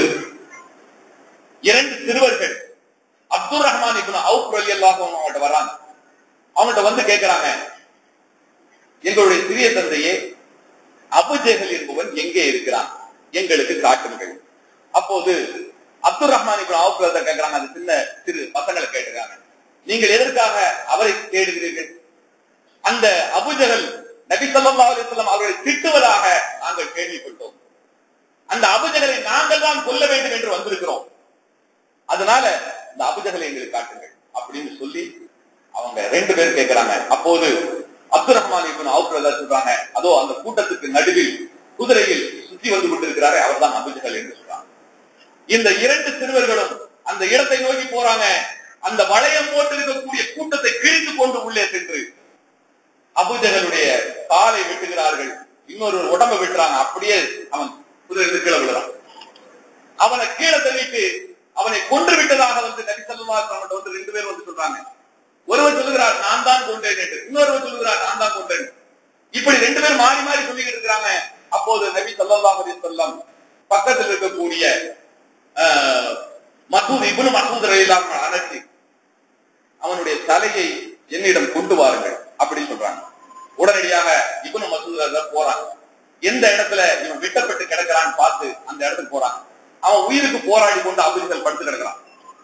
[SPEAKER 1] இரண்டு சிறுவர்கள் அப்துல் ரஹ்மான் இப்னு அவுப் ரலியல்லாஹு அன்ஹு அவங்கள்ட்ட வர்றாங்க அவங்கள்ட்ட வந்து கேட்கிறாங்க எங்களுடைய சிறிய தந்தையே அபுஜேகல் என்பவன் எங்கே இருக்கிறான் எங்களுக்கு காட்டுங்கள் அப்போது அப்துல் ரஹ்மான் இப்னு அவுப் ரலியல்லாஹு கேட்கிறாங்க அந்த சின்ன சிறு பசங்களை கேட்டுருக்காங்க நீங்கள் எதற்காக அவரை தேடுகிறீர்கள் அந்த அபுஜகல் நபி ஸல்லல்லாஹு அலைஹி வஸல்லம் அவர்களை திட்டுவதாக நாங்கள் கேள்விப்பட்டோம் அந்த அபுஜகலை நாங்கள் தான் கொல்ல வேண்டும் என்று வந்திருக்கிறோம் அதனால இந்த அபுஜகலை எங்களுக்கு காட்டுங்கள் அப்படின்னு சொல்லி அவங்க ரெண்டு பேரும் கேட்கிறாங்க அப்போது அப்துல் ரஹ்மான் இப்னு அவுஃப் ரலியல்லாஹு சொல்றாங்க அதோ அந்த கூட்டத்துக்கு நடுவில் குதிரையில் சுற்றி வந்து கொண்டிருக்கிறாரே அவர்தான் அபுஜஹல் என்று சொல்றாங்க இந்த இரண்டு சிறுவர்களும் அந்த இடத்தை நோக்கி போறாங்க அந்த வளையம் போட்டு இருக்கக்கூடிய கூட்டத்தை கிழித்து கொண்டு உள்ளே சென்று அபுஜகளுடைய காலை வெட்டுகிறார்கள் இன்னொரு உடம்பை வெட்டுறாங்க அப்படியே அவன் குதிரையிலிருந்து கீழே விழுறான் அவனை கீழே தள்ளிட்டு அவனை கொன்று விட்டதாக வந்து நபி ஸல்லல்லாஹு அலைஹி வஸல்லம் வந்து ரெண்டு பேர் வந்து சொல்றாங்க ஒருவர் சொல்லுகிறார் நான் தான் கொண்டேன் என்று இன்னொருவர் சொல்லுகிறார் நான் தான் கொண்டேன் இப்படி ரெண்டு பேரும் மாறி மாறி சொல்லிக்கிட்டு இருக்கிறாங்க அப்போது நபி ஸல்லல்லாஹு அலைஹி வஸல்லம் பக்கத்தில் இருக்கக்கூடிய ஆஹ், மசூத் இப்னு மசூத் ரலியல்லாஹு அன்ஹு அணைச்சு அவனுடைய தலையை என்னிடம் கொண்டு வாருங்கள் அப்படி சொல்றாங்க உடனடியாக இப்னு மசூத் ரலியல்லாஹு போறாங்க எந்த இடத்துல இவன் வெட்டப்பட்டு கிடக்கிறான்னு பார்த்து அந்த இடத்துக்கு போறாங்க அவன் உயிருக்கு போராடி கொண்டு அபிஜல் படுத்து கிடக்கிறான்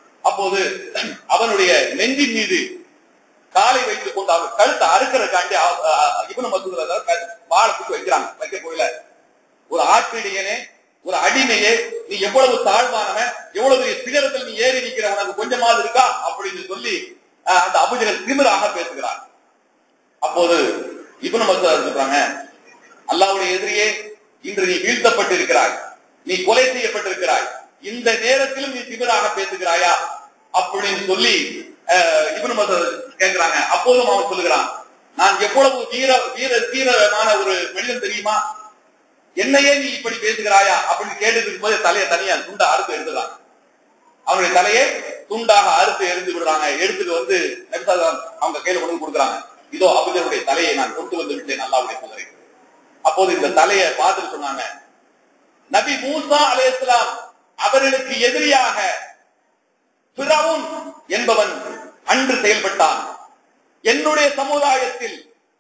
[SPEAKER 1] அவனுடைய நெஞ்சின் மீது காலை வைத்துக் கொண்டு அவர் கழுத்தை அறுக்கிறதுக்காண்டி இவனு மசூதுல வாழை தூக்கி வைக்கிறாங்க வைக்க போயில ஒரு ஆட்டிடியனே ஒரு அடிமையே நீ எவ்வளவு தாழ்வானவன் எவ்வளவு பெரிய சிகரத்தில் நீ ஏறி நிக்கிற உனக்கு கொஞ்சமாவது இருக்கா அப்படின்னு சொல்லி அஹ், அந்த அபுஜகல் திமிராக பேசுகிறார் அப்போது இப்னு மசூத் சொல்றாங்க அல்லாஹ்வுடைய எதிரியே இன்று நீ வீழ்த்தப்பட்டு இருக்கிறாய் நீ கொலை செய்யப்பட்டிருக்கிறாய் இந்த நேரத்திலும் நீ திமிராக பேசுகிறாயா அப்படின்னு சொல்லி அஹ், இப்னு மசூத் கேட்கிறாங்க அப்போதும் அவன் சொல்லுகிறான் நான் எவ்வளவு வீர வீர தீரமான ஒரு மனிதன் தெரியுமா என்னையே நீ இப்படி பேசுகிறாயா அப்படின்னு கேட்டுட்டு இருக்கும்போது தலையை தனியா துண்டா அறுத்து எடுத்துறாங்க அவனுடைய தலையை துண்டாக அறுத்து எரிந்து விடுறாங்க எடுத்துட்டு வந்து நபிசாதான் அவங்க கையில கொண்டு வந்து கொடுக்குறாங்க இதோ அபுஜருடைய தலையை நான் கொண்டு வந்து விட்டேன் அல்லாவுடைய குதிரை அப்போது இந்த தலையை பார்த்துட்டு சொன்னாங்க நபி மூசா அலைஹிஸ்ஸலாம் அவர்களுக்கு எதிரியாக பிறவுன் என்பவன் அன்று செயல்பட்டான் என்னுடைய சமுதாயத்தில்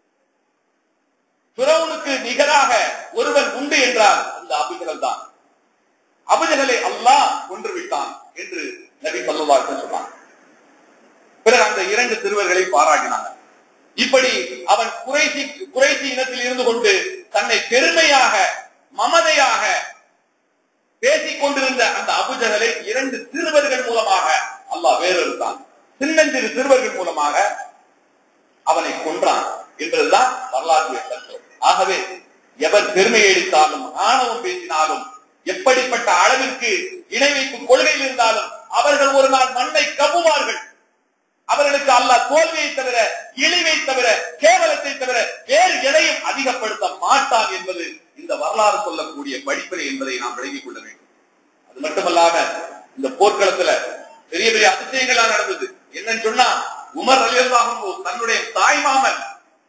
[SPEAKER 1] பிறவுனுக்கு நிகராக ஒருவன் உண்டு என்றால் அந்த அபுஜகல் தான் அபுஜகலை அல்லாஹ் கொன்று விட்டான் என்று நபி ஸல்லல்லாஹு சொன்னான் பிறகு அந்த இரண்டு சிறுவர்களை பாராட்டினாங்க இப்படி அவன் குறைசி குறைசி இனத்தில் இருந்து கொண்டு தன்னை பெருமையாக மமதையாக பேசிக் கொண்டிருந்த அந்த அபுஜகலை இரண்டு சிறுவர்கள் மூலமாக அல்லாஹ் வேறறுத்தான் சின்னஞ்சிறு சிறுவர்கள் மூலமாக அவனை கொன்றான் என்றதுதான் வரலாற்று தத்துவம் ஆகவே எவர் பெருமை அடித்தாலும் ஆணவம் பேசினாலும் எப்படிப்பட்ட அளவிற்கு இணை வைப்பு கொள்கையில் இருந்தாலும் அவர்கள் ஒரு நாள் மண்ணை கவ்வுவார்கள் அவர்களுக்கு அல்லாஹ் தோல்வியை தவிர இழிவை தவிர கேவலத்தை தவிர வேறு எதையும் அதிகப்படுத்த மாட்டான் என்பது இந்த வரலாறு சொல்லக்கூடிய படிப்பினை என்பதை நாம் விளங்கிக் கொள்ள வேண்டும் அது மட்டுமல்லாம இந்த போர்க்களத்துல பெரிய பெரிய அதிசயங்களா நடந்தது என்னன்னு சொன்னா உமர் அலியல்லாகும் தன்னுடைய தாய்மாமன்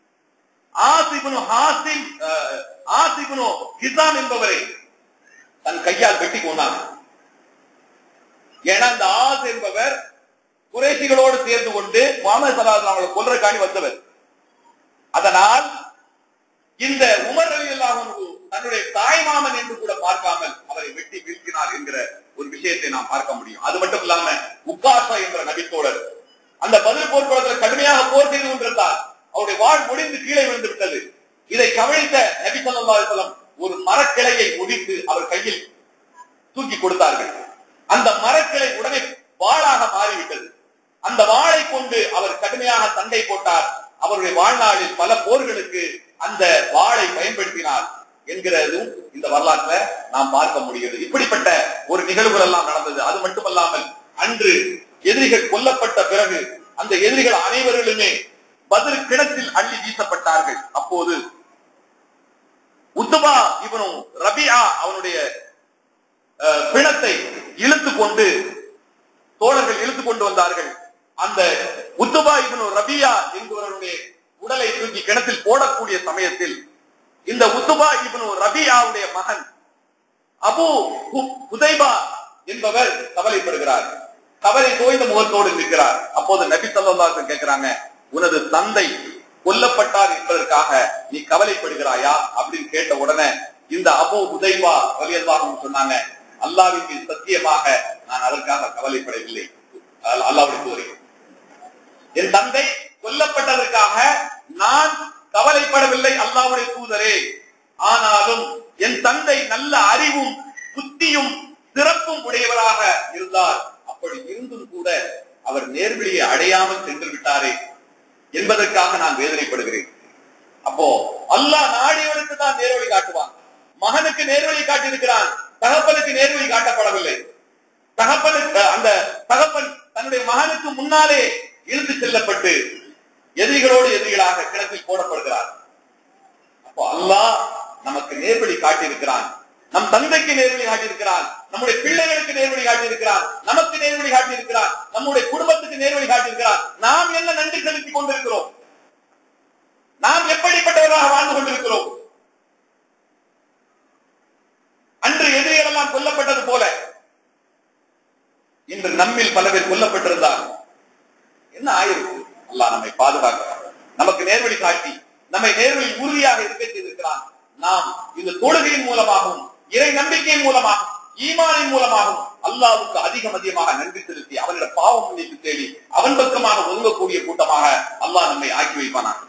[SPEAKER 1] ஆசிபுனு ஹாசிம் அஹ், ஆசிபுனு ஹிசாம் என்பவரை தன் கையால் வெட்டி கொண்டான் ஏன்னா இந்த ஆஸ் என்பவர் குறைசிகளோடு சேர்ந்து கொண்டு முகமது சலாஹ் அவங்களை கொல்றக்காண்டி வந்தவர் அதனால் இந்த உமர் அலி தன்னுடைய தாய்மாமன் என்று கூட பார்க்காமல் அவரை வெட்டி வீழ்த்தினார் என்கிற ஒரு விஷயத்தை நாம் பார்க்க முடியும் அது மட்டும் இல்லாம உக்காசா என்ற நபித்தோழர் அந்த பதில் போர்க்குளத்தில் கடுமையாக போர் செய்து கொண்டிருந்தார் அவருடைய வாழ் முடிந்து கீழே விழுந்து விட்டது இதை கவனித்த நபி ஸல்லல்லாஹு அலைஹி வஸல்லம் ஒரு மரக்கிளையை முடித்து அவர் கையில் தூக்கி கொடுத்தார்கள் அந்த மரக்கிளை உடனே வாளாக மாறிவிட்டது அந்த வாளை கொண்டு அவர் கடுமையாக சண்டை போட்டார் அவருடைய வாழ்நாளில் பல போர்களுக்கு அந்த வாளை பயன்படுத்தினார் என்கிறதும் இந்த வரலாற்றுல நாம் பார்க்க முடிகிறது இப்படிப்பட்ட ஒரு நிகழ்வுகள் எல்லாம் நடந்தது அது மட்டுமல்லாமல் அன்று எதிரிகள் கொல்லப்பட்ட பிறகு அந்த எதிரிகள் அனைவர்களுமே பதில் கிணத்தில் அள்ளி வீசப்பட்டார்கள் அப்போது உத்துபா இவனும் ரபியா அவனுடைய அஹ், பிணத்தை இழுத்து கொண்டு தோழர்கள் இழுத்து கொண்டு வந்தார்கள் அந்த உத்துபா இவனு ரபியா என்பவருடைய உடலை தூக்கி கிணத்தில் போடக்கூடிய சமயத்தில் இந்த உத்துபா இவனு ரபியாவுடைய மகன் அபு ஹு- ஹுதைபா என்பவர் கவலைப்படுகிறார் கவலை தோய்ந்த முகத்தோடு நிற்கிறார் அப்போது நபி ஸல்லல்லாஹு கேட்கிறாங்க உனது தந்தை கொல்லப்பட்டார் என்பதற்காக நீ கவலைப்படுகிறாயா அப்படின்னு கேட்ட உடனே இந்த அபு ஹுதைபா ரலியல்லாஹு சொன்னாங்க அல்லாஹ்வின் மீது சத்தியமாக நான் அதற்காக கவலைப்படவில்லை அல்- அல்லாஹ்வுடைய தூதரே என் தந்தை கொல்லப்பட்டதற்காக நான் கவலைப்படவில்லை அல்லாஹ்வுடைய தூதரே ஆனாலும் என் தந்தை நல்ல அறிவும் புத்தியும் சிறப்பும் உடையவராக இருந்தார் அப்படி இருந்தும் கூட அவர் நேர்வழியை அடையாமல் சென்று விட்டாரே என்பதற்காக நான் வேதனைப்படுகிறேன் அப்போ அல்லாஹ் நாடியவனுக்கு தான் நேர்வழி காட்டுவான் மகனுக்கு நேர்வழி காட்டியிருக்கிறான் தகப்பனுக்கு நேர்வழி காட்டப்படவில்லை தகப்பனுக்கு அந்த தகப்பன் தன்னுடைய மகனுக்கு முன்னாலே இழுத்து செல்லப்பட்டு எதிரிகளோடு எதிரிகளாக கிணற்றில் போடப்படுகிறார் அப்போ அல்லாஹ் நமக்கு நேர்வழி காட்டியிருக்கிறான் நம் தந்தைக்கு நேர்வழி காட்டியிருக்கிறான் நம்முடைய பிள்ளைகளுக்கு நேர்வழி காட்டியிருக்கிறான் நமக்கு நேர்வழி காட்டியிருக்கிறான் நம்முடைய குடும்பத்துக்கு நேர்வழி காட்டியிருக்கிறான் நாம் என்ன நன்றி செலுத்திக் கொண்டிருக்கிறோம் நாம் எப்படிப்பட்டவராக வாழ்ந்து கொண்டிருக்கிறோம் அன்று எதிரிகள் எல்லாம் கொல்லப்பட்டது போல இன்று நம்மில் பல பேர் கொல்லப்பட்டிருந்தார் என்ன ஆயிருக்கு அல்லாஹ் நம்மை பாதுகாக்கிறார் நமக்கு நேர்வழி காட்டி நம்மை நேர்வழி உறுதியாக இருக்க செய்திருக்கிறான் நாம் இந்த தொழுகையின் மூலமாகவும் இறை நம்பிக்கையின் மூலமாகவும் ஈமானின் மூலமாகவும் அல்லாவுக்கு அதிகம் அதிகமாக நன்றி செலுத்தி அவனிட பாவம் மன்னிப்பு தேடி அவன் பக்கமாக ஒதுங்கக்கூடிய கூட்டமாக அல்லாஹ் நம்மை ஆக்கி வைப்பானாக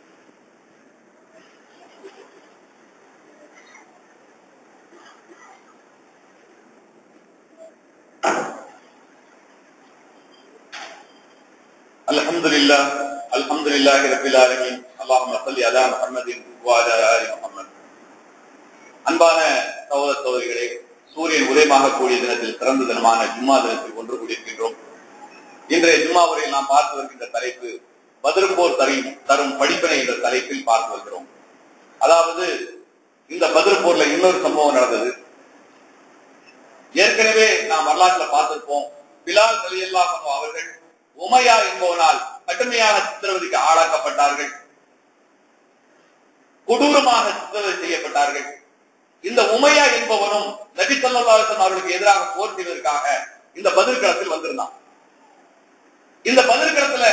[SPEAKER 1] الحمد لله الحمد لله رب العالمين اللهم صل على محمد وعلى ال محمد அன்பான சகோதர சகோதரிகளே சூரியன் உதயமாக கூடிய தினத்தில் சிறந்த தினமான ஜும்மா தினத்தில் ஒன்று கூடியிருக்கின்றோம் இன்றைய ஜும்மா உரையில் நாம் பார்த்து வருகின்ற தலைப்பு பதிருப்போர் தரும் தரும் படிப்பினை என்ற தலைப்பில் பார்த்து வருகிறோம் அதாவது இந்த பதிருப்போர்ல இன்னொரு சம்பவம் நடந்தது ஏற்கனவே நாம் வரலாற்றுல பார்த்திருப்போம் பிலால் அலியல்லாஹ் அவர்கள் உமையா என்பவனால் கடுமையான சித்திரவதைக்கு ஆளாக்கப்பட்டார்கள் கொடூரமாக சித்திரவதை செய்யப்பட்டார்கள் இந்த உமையா என்பவனும் நபி சொல்லல்லாசன் அவர்களுக்கு எதிராக போர் செய்வதற்காக இந்த பதிர்களத்தில் வந்திருந்தான் இந்த பதிர்களத்துல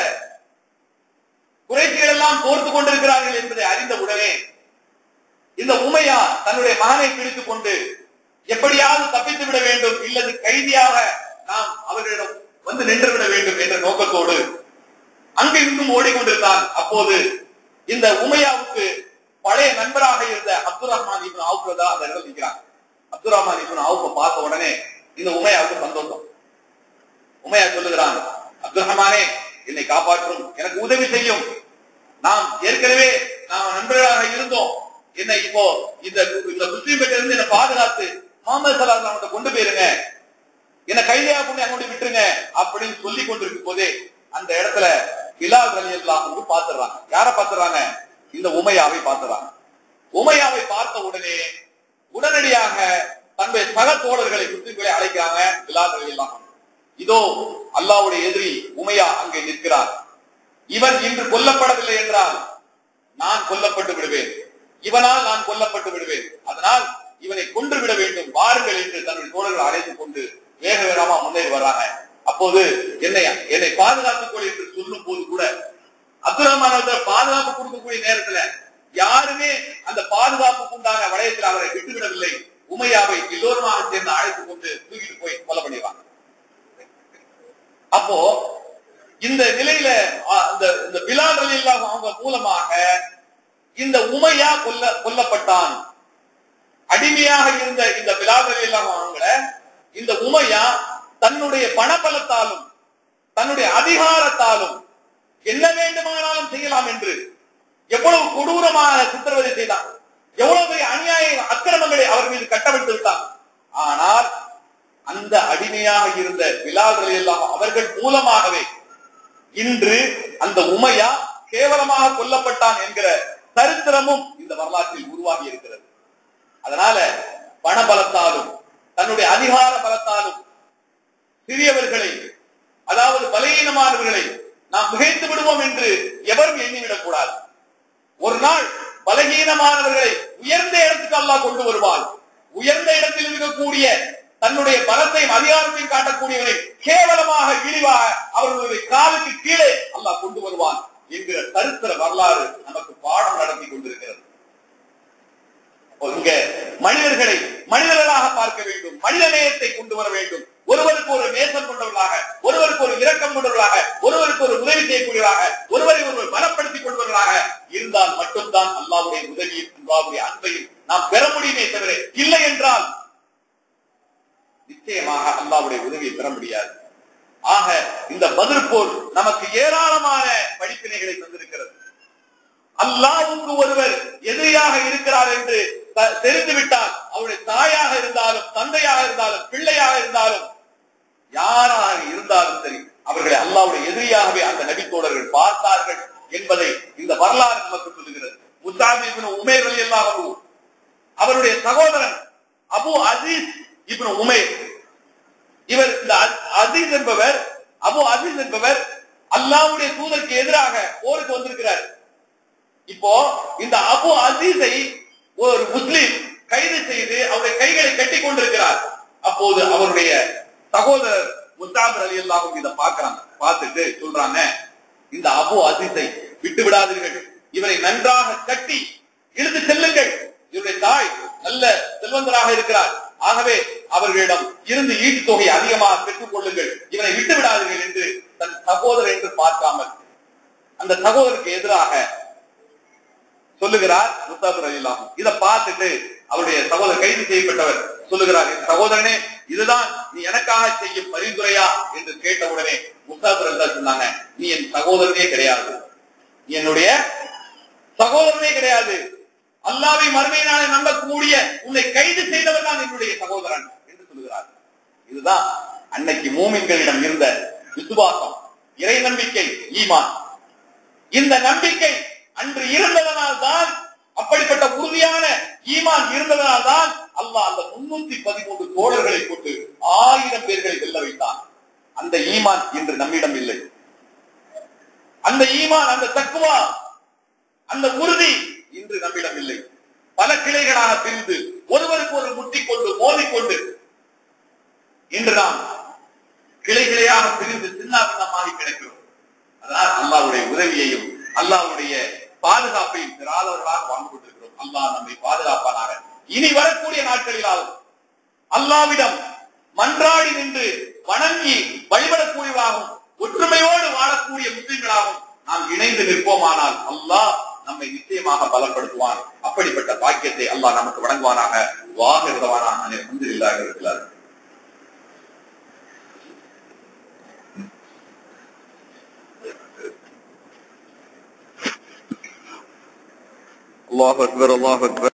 [SPEAKER 1] குறைச்சிகள் எல்லாம் தோர்த்து கொண்டிருக்கிறார்கள் என்பதை அறிந்த உடனே இந்த உமையா தன்னுடைய மகனை பிடித்துக் கொண்டு எப்படியாவது தப்பித்து விட வேண்டும் இல்லது கைதியாக நாம் அவர்களிடம் வந்து நின்று விட வேண்டும் என்ற நோக்கத்தோடு அங்கு இங்கும் ஓடிக்கொண்டிருந்தான் அப்போது இந்த உமையாவுக்கு பழைய நண்பராக இருந்த அப்துல் ரஹ்மான் இப்னு அவுஃப் தான் அந்த இடத்துல நிற்கிறாங்க அப்துல் ரஹ்மான் இப்னு அவுஃப பார்த்த உடனே இந்த உமையாவுக்கு சந்தோஷம் உமையா சொல்லுகிறான் அப்துல் ரஹ்மானே என்னை காப்பாற்றும் எனக்கு உதவி செய்யும் நாம் ஏற்கனவே நாம் நண்பர்களாக இருந்தோம் என்னை இப்போ இந்த இந்த முஸ்லீம் கிட்ட இருந்து என்னை பாதுகாத்து முகமது சலாஹ் அவன்கிட்ட கொண்டு போயிருங்க என்ன கைதியா கொண்டு அங்க கொண்டு விட்டுருங்க அப்படின்னு சொல்லி கொண்டிருக்கும் போதே அந்த இடத்துல பிலால் அலி அல்லாஹ் பாத்துறாங்க யார பாத்துறாங்க இந்த உமையாவை பாத்துறாங்க உமையாவை பார்த்த உடனே உடனடியாக தன்னுடைய சக தோழர்களை முஸ்லிம்களை அழைக்கிறாங்க பிலால் அலி அல்லாஹ் இதோ அல்லாவுடைய எதிரி உமையா அங்கே நிற்கிறார் இவன் இன்று கொல்லப்படவில்லை என்றால் நான் கொல்லப்பட்டு விடுவேன் இவனால் நான் கொல்லப்பட்டு விடுவேன் அதனால் இவனை கொன்று விட வேண்டும் வாருங்கள் என்று தன்னுடைய தோழர்கள் அழைத்துக் கொண்டு வேக வேகமா முன்னேறி வர்றாங்க அப்போது என்னை என்னை பாதுகாத்துக் கொள் என்று சொல்லும் போது கூட அப்துல் ரஹ்மான் பாதுகாப்பு கொடுக்கக்கூடிய நேரத்துல யாருமே அந்த பாதுகாப்புக்கு உண்டான வளையத்தில் அவரை விட்டுவிடவில்லை உமையாவை எல்லோருமாக சேர்ந்து அழைத்துக் கொண்டு தூக்கிட்டு போய் கொலை பண்ணிடுவாங்க அப்போ இந்த நிலையில அந்த இந்த பிலால் அலில்லாஹ் அவங்க மூலமாக இந்த உமையா கொல்ல கொல்லப்பட்டான் அடிமையாக இருந்த இந்த பிலால் அலில்லாஹ் அவங்கள இந்த உமையா தன்னுடைய பணபலத்தாலும் தன்னுடைய அதிகாரத்தாலும் என்ன வேண்டுமானாலும் செய்யலாம் என்று எவ்வளவு கொடூரமான சித்திரவதை செய்தான் எவ்வளவு பெரிய அநியாய அக்கிரமங்களை அவர் மீது கட்டவிழ்த்து விட்டான் ஆனால் அந்த அடிமையாக இருந்த விழாக்கள் எல்லாம் அவர்கள் மூலமாகவே இன்று அந்த உமையா கேவலமாக கொல்லப்பட்டான் என்கிற சரித்திரமும் இந்த வரலாற்றில் உருவாகி இருக்கிறது அதனால பணபலத்தாலும் தன்னுடைய அதிகார பலத்தாலும் சிறியவர்களை அதாவது பலகீனமானவர்களை நாம் மிகைத்து விடுவோம் என்று எவரும் எண்ணிவிடக் கூடாது ஒரு நாள் பலகீனமானவர்களை உயர்ந்த இடத்துக்கு அல்லாஹ் கொண்டு வருவான் உயர்ந்த இடத்தில் இருக்கக்கூடிய தன்னுடைய பலத்தையும் அதிகாரத்தையும் காட்டக்கூடியவரை கேவலமாக இழிவாக அவர்களுடைய காலுக்கு கீழே அல்லாஹ் கொண்டு வருவான் என்கிற சரித்திர வரலாறு நமக்கு பாடம் நடத்தி கொண்டிருக்கிறது இங்க மனிதர்களை மனிதர்களாக பார்க்க வேண்டும் மனித நேயத்தை கொண்டு வர வேண்டும் ஒருவருக்கு ஒரு நேசம் கொண்டவர்களாக ஒருவருக்கு ஒரு இரக்கம் கொண்டவர்களாக ஒருவருக்கு ஒரு உதவி செய்யக்கூடியவராக ஒருவரை ஒருவர் பலப்படுத்திக் கொள்வர்களாக இருந்தால் மட்டும்தான் அல்லாவுடைய உதவியும் அல்லாவுடைய அன்பையும் நாம் பெற முடியுமே தவிர இல்லை என்றால் நிச்சயமாக அல்லாவுடைய உதவியை பெற முடியாது ஆக இந்த பதில் போர் நமக்கு ஏராளமான படிப்பினைகளை தந்திருக்கிறது அல்லாவுக்கு ஒருவர் எதிரியாக இருக்கிறார் என்று த- தெரிந்துவிட்டால் அவருடைய தாயாக இருந்தாலும் தந்தையாக இருந்தாலும் பிள்ளையாக இருந்தாலும் யாராக இருந்தாலும் சரி அவர்களை அல்லாவுடைய எதிரியாகவே அந்த நபித்தோழர்கள் பார்த்தார்கள் என்பதை இந்த வரலாறு நமக்கு சொல்லுகிறது முசாபி இப்னு உமேர் ரலியல்லாஹு அவருடைய சகோதரன் அபு அசீஸ் இப்னு உமேர் இவர் இந்த அ- அசீஸ் என்பவர் அபு அசீஸ் என்பவர் அல்லாஹ்வுடைய தூதருக்கு எதிராக போருக்கு வந்திருக்கிறார் இப்போ இந்த அபு அசீஸை ஒரு முஸ்லிம் கைது செய்து அவருடைய கைகளை கட்டி கொண்டிருக்கிறார் அப்போது அவருடைய சகோதரர் முஸ்தாபர் அலி அல்லாஹும் இதை பார்க்கறாங்க பார்த்துட்டு சொல்றாங்க இந்த அபு அசீஸை விட்டு விடாதீர்கள் இவரை நன்றாக கட்டி இழுத்து செல்லுங்கள் இவருடைய தாய் நல்ல செல்வந்தராக இருக்கிறார் ஆகவே அவர்களிடம் இருந்து ஈட்டு தொகை அதிகமாக பெற்றுக் கொள்ளுங்கள் இவனை விட்டு விடாதீர்கள் என்று தன் சகோதரர் என்று பார்க்காமல் அந்த சகோதரருக்கு எதிராக சொல்லுகிறார் முஸ்தாபர் அலிலாம் இதை பார்த்துட்டு அவருடைய சகோதரர் கைது செய்யப்பட்டவர் சொல்லுகிறார் "என் சகோதரனே இதுதான் நீ எனக்காக செய்யும் பரிந்துரையா என்று கேட்டவுடனே முஸ்தாபர் அல்லா சொன்னாங்க நீ என் சகோதரனே கிடையாது நீ என்னுடைய சகோதரனே கிடையாது அல்லாவை மறுமையினாலே நம்பக்கூடிய உன்னை கைது செய்தவர் தான் என்னுடைய சகோதரன் என்று சொல்லுகிறார் இதுதான் அன்னைக்கு மூமின்களிடம் இருந்த விசுவாசம் இறை நம்பிக்கை ஈமான் இந்த நம்பிக்கை அன்று இருந்ததனால் தான் அப்படிப்பட்ட உறுதியான ஈமான் இருந்ததனால் தான் அல்லாஹ் அந்த முன்னூத்தி பதிமூன்று தோழர்களை கொண்டு ஆயிரம் பேர்களை வெல்ல வைத்தான் அந்த ஈமான் இன்று நம்மிடம் இல்லை அந்த ஈமான் அந்த தக்குவா அந்த உறுதி இன்று நம்மிடம் இல்லை பல கிளைகளாக பிரிந்து ஒருவருக்கு ஒரு முட்டிக்கொண்டு மோதிக்கொண்டு இன்று நாம் கிளை கிளையாக பிரிந்து சின்னாபின்னமாகி கிடக்கிறோம் அதனால் அல்லாவுடைய உதவியையும் அல்லாவுடைய பாதுகாப்பையும் பெறாதவர்களாக வாழ்ந்து கொண்டிருக்கிறோம் அல்லாஹ் நம்மை பாதுகாப்பானாக இனி வரக்கூடிய நாட்களிலாலும் அல்லாவிடம் மன்றாடி நின்று வணங்கி வழிபடக்கூடியவராகவும் ஒற்றுமையோடு வாழக்கூடிய முஸ்லிம்களாகவும் நாம் இணைந்து நிற்போமானால் அல்லாஹ் நம்மை நிச்சயமாக பலப்படுத்துவான் அப்படிப்பட்ட பாக்கியத்தை அல்லாஹ் நமக்கு வழங்குவானாக வாக விதவானாக அல்ஹம்துலில்லாஹி இருக்கிறார்
[SPEAKER 2] الله أكبر الله أكبر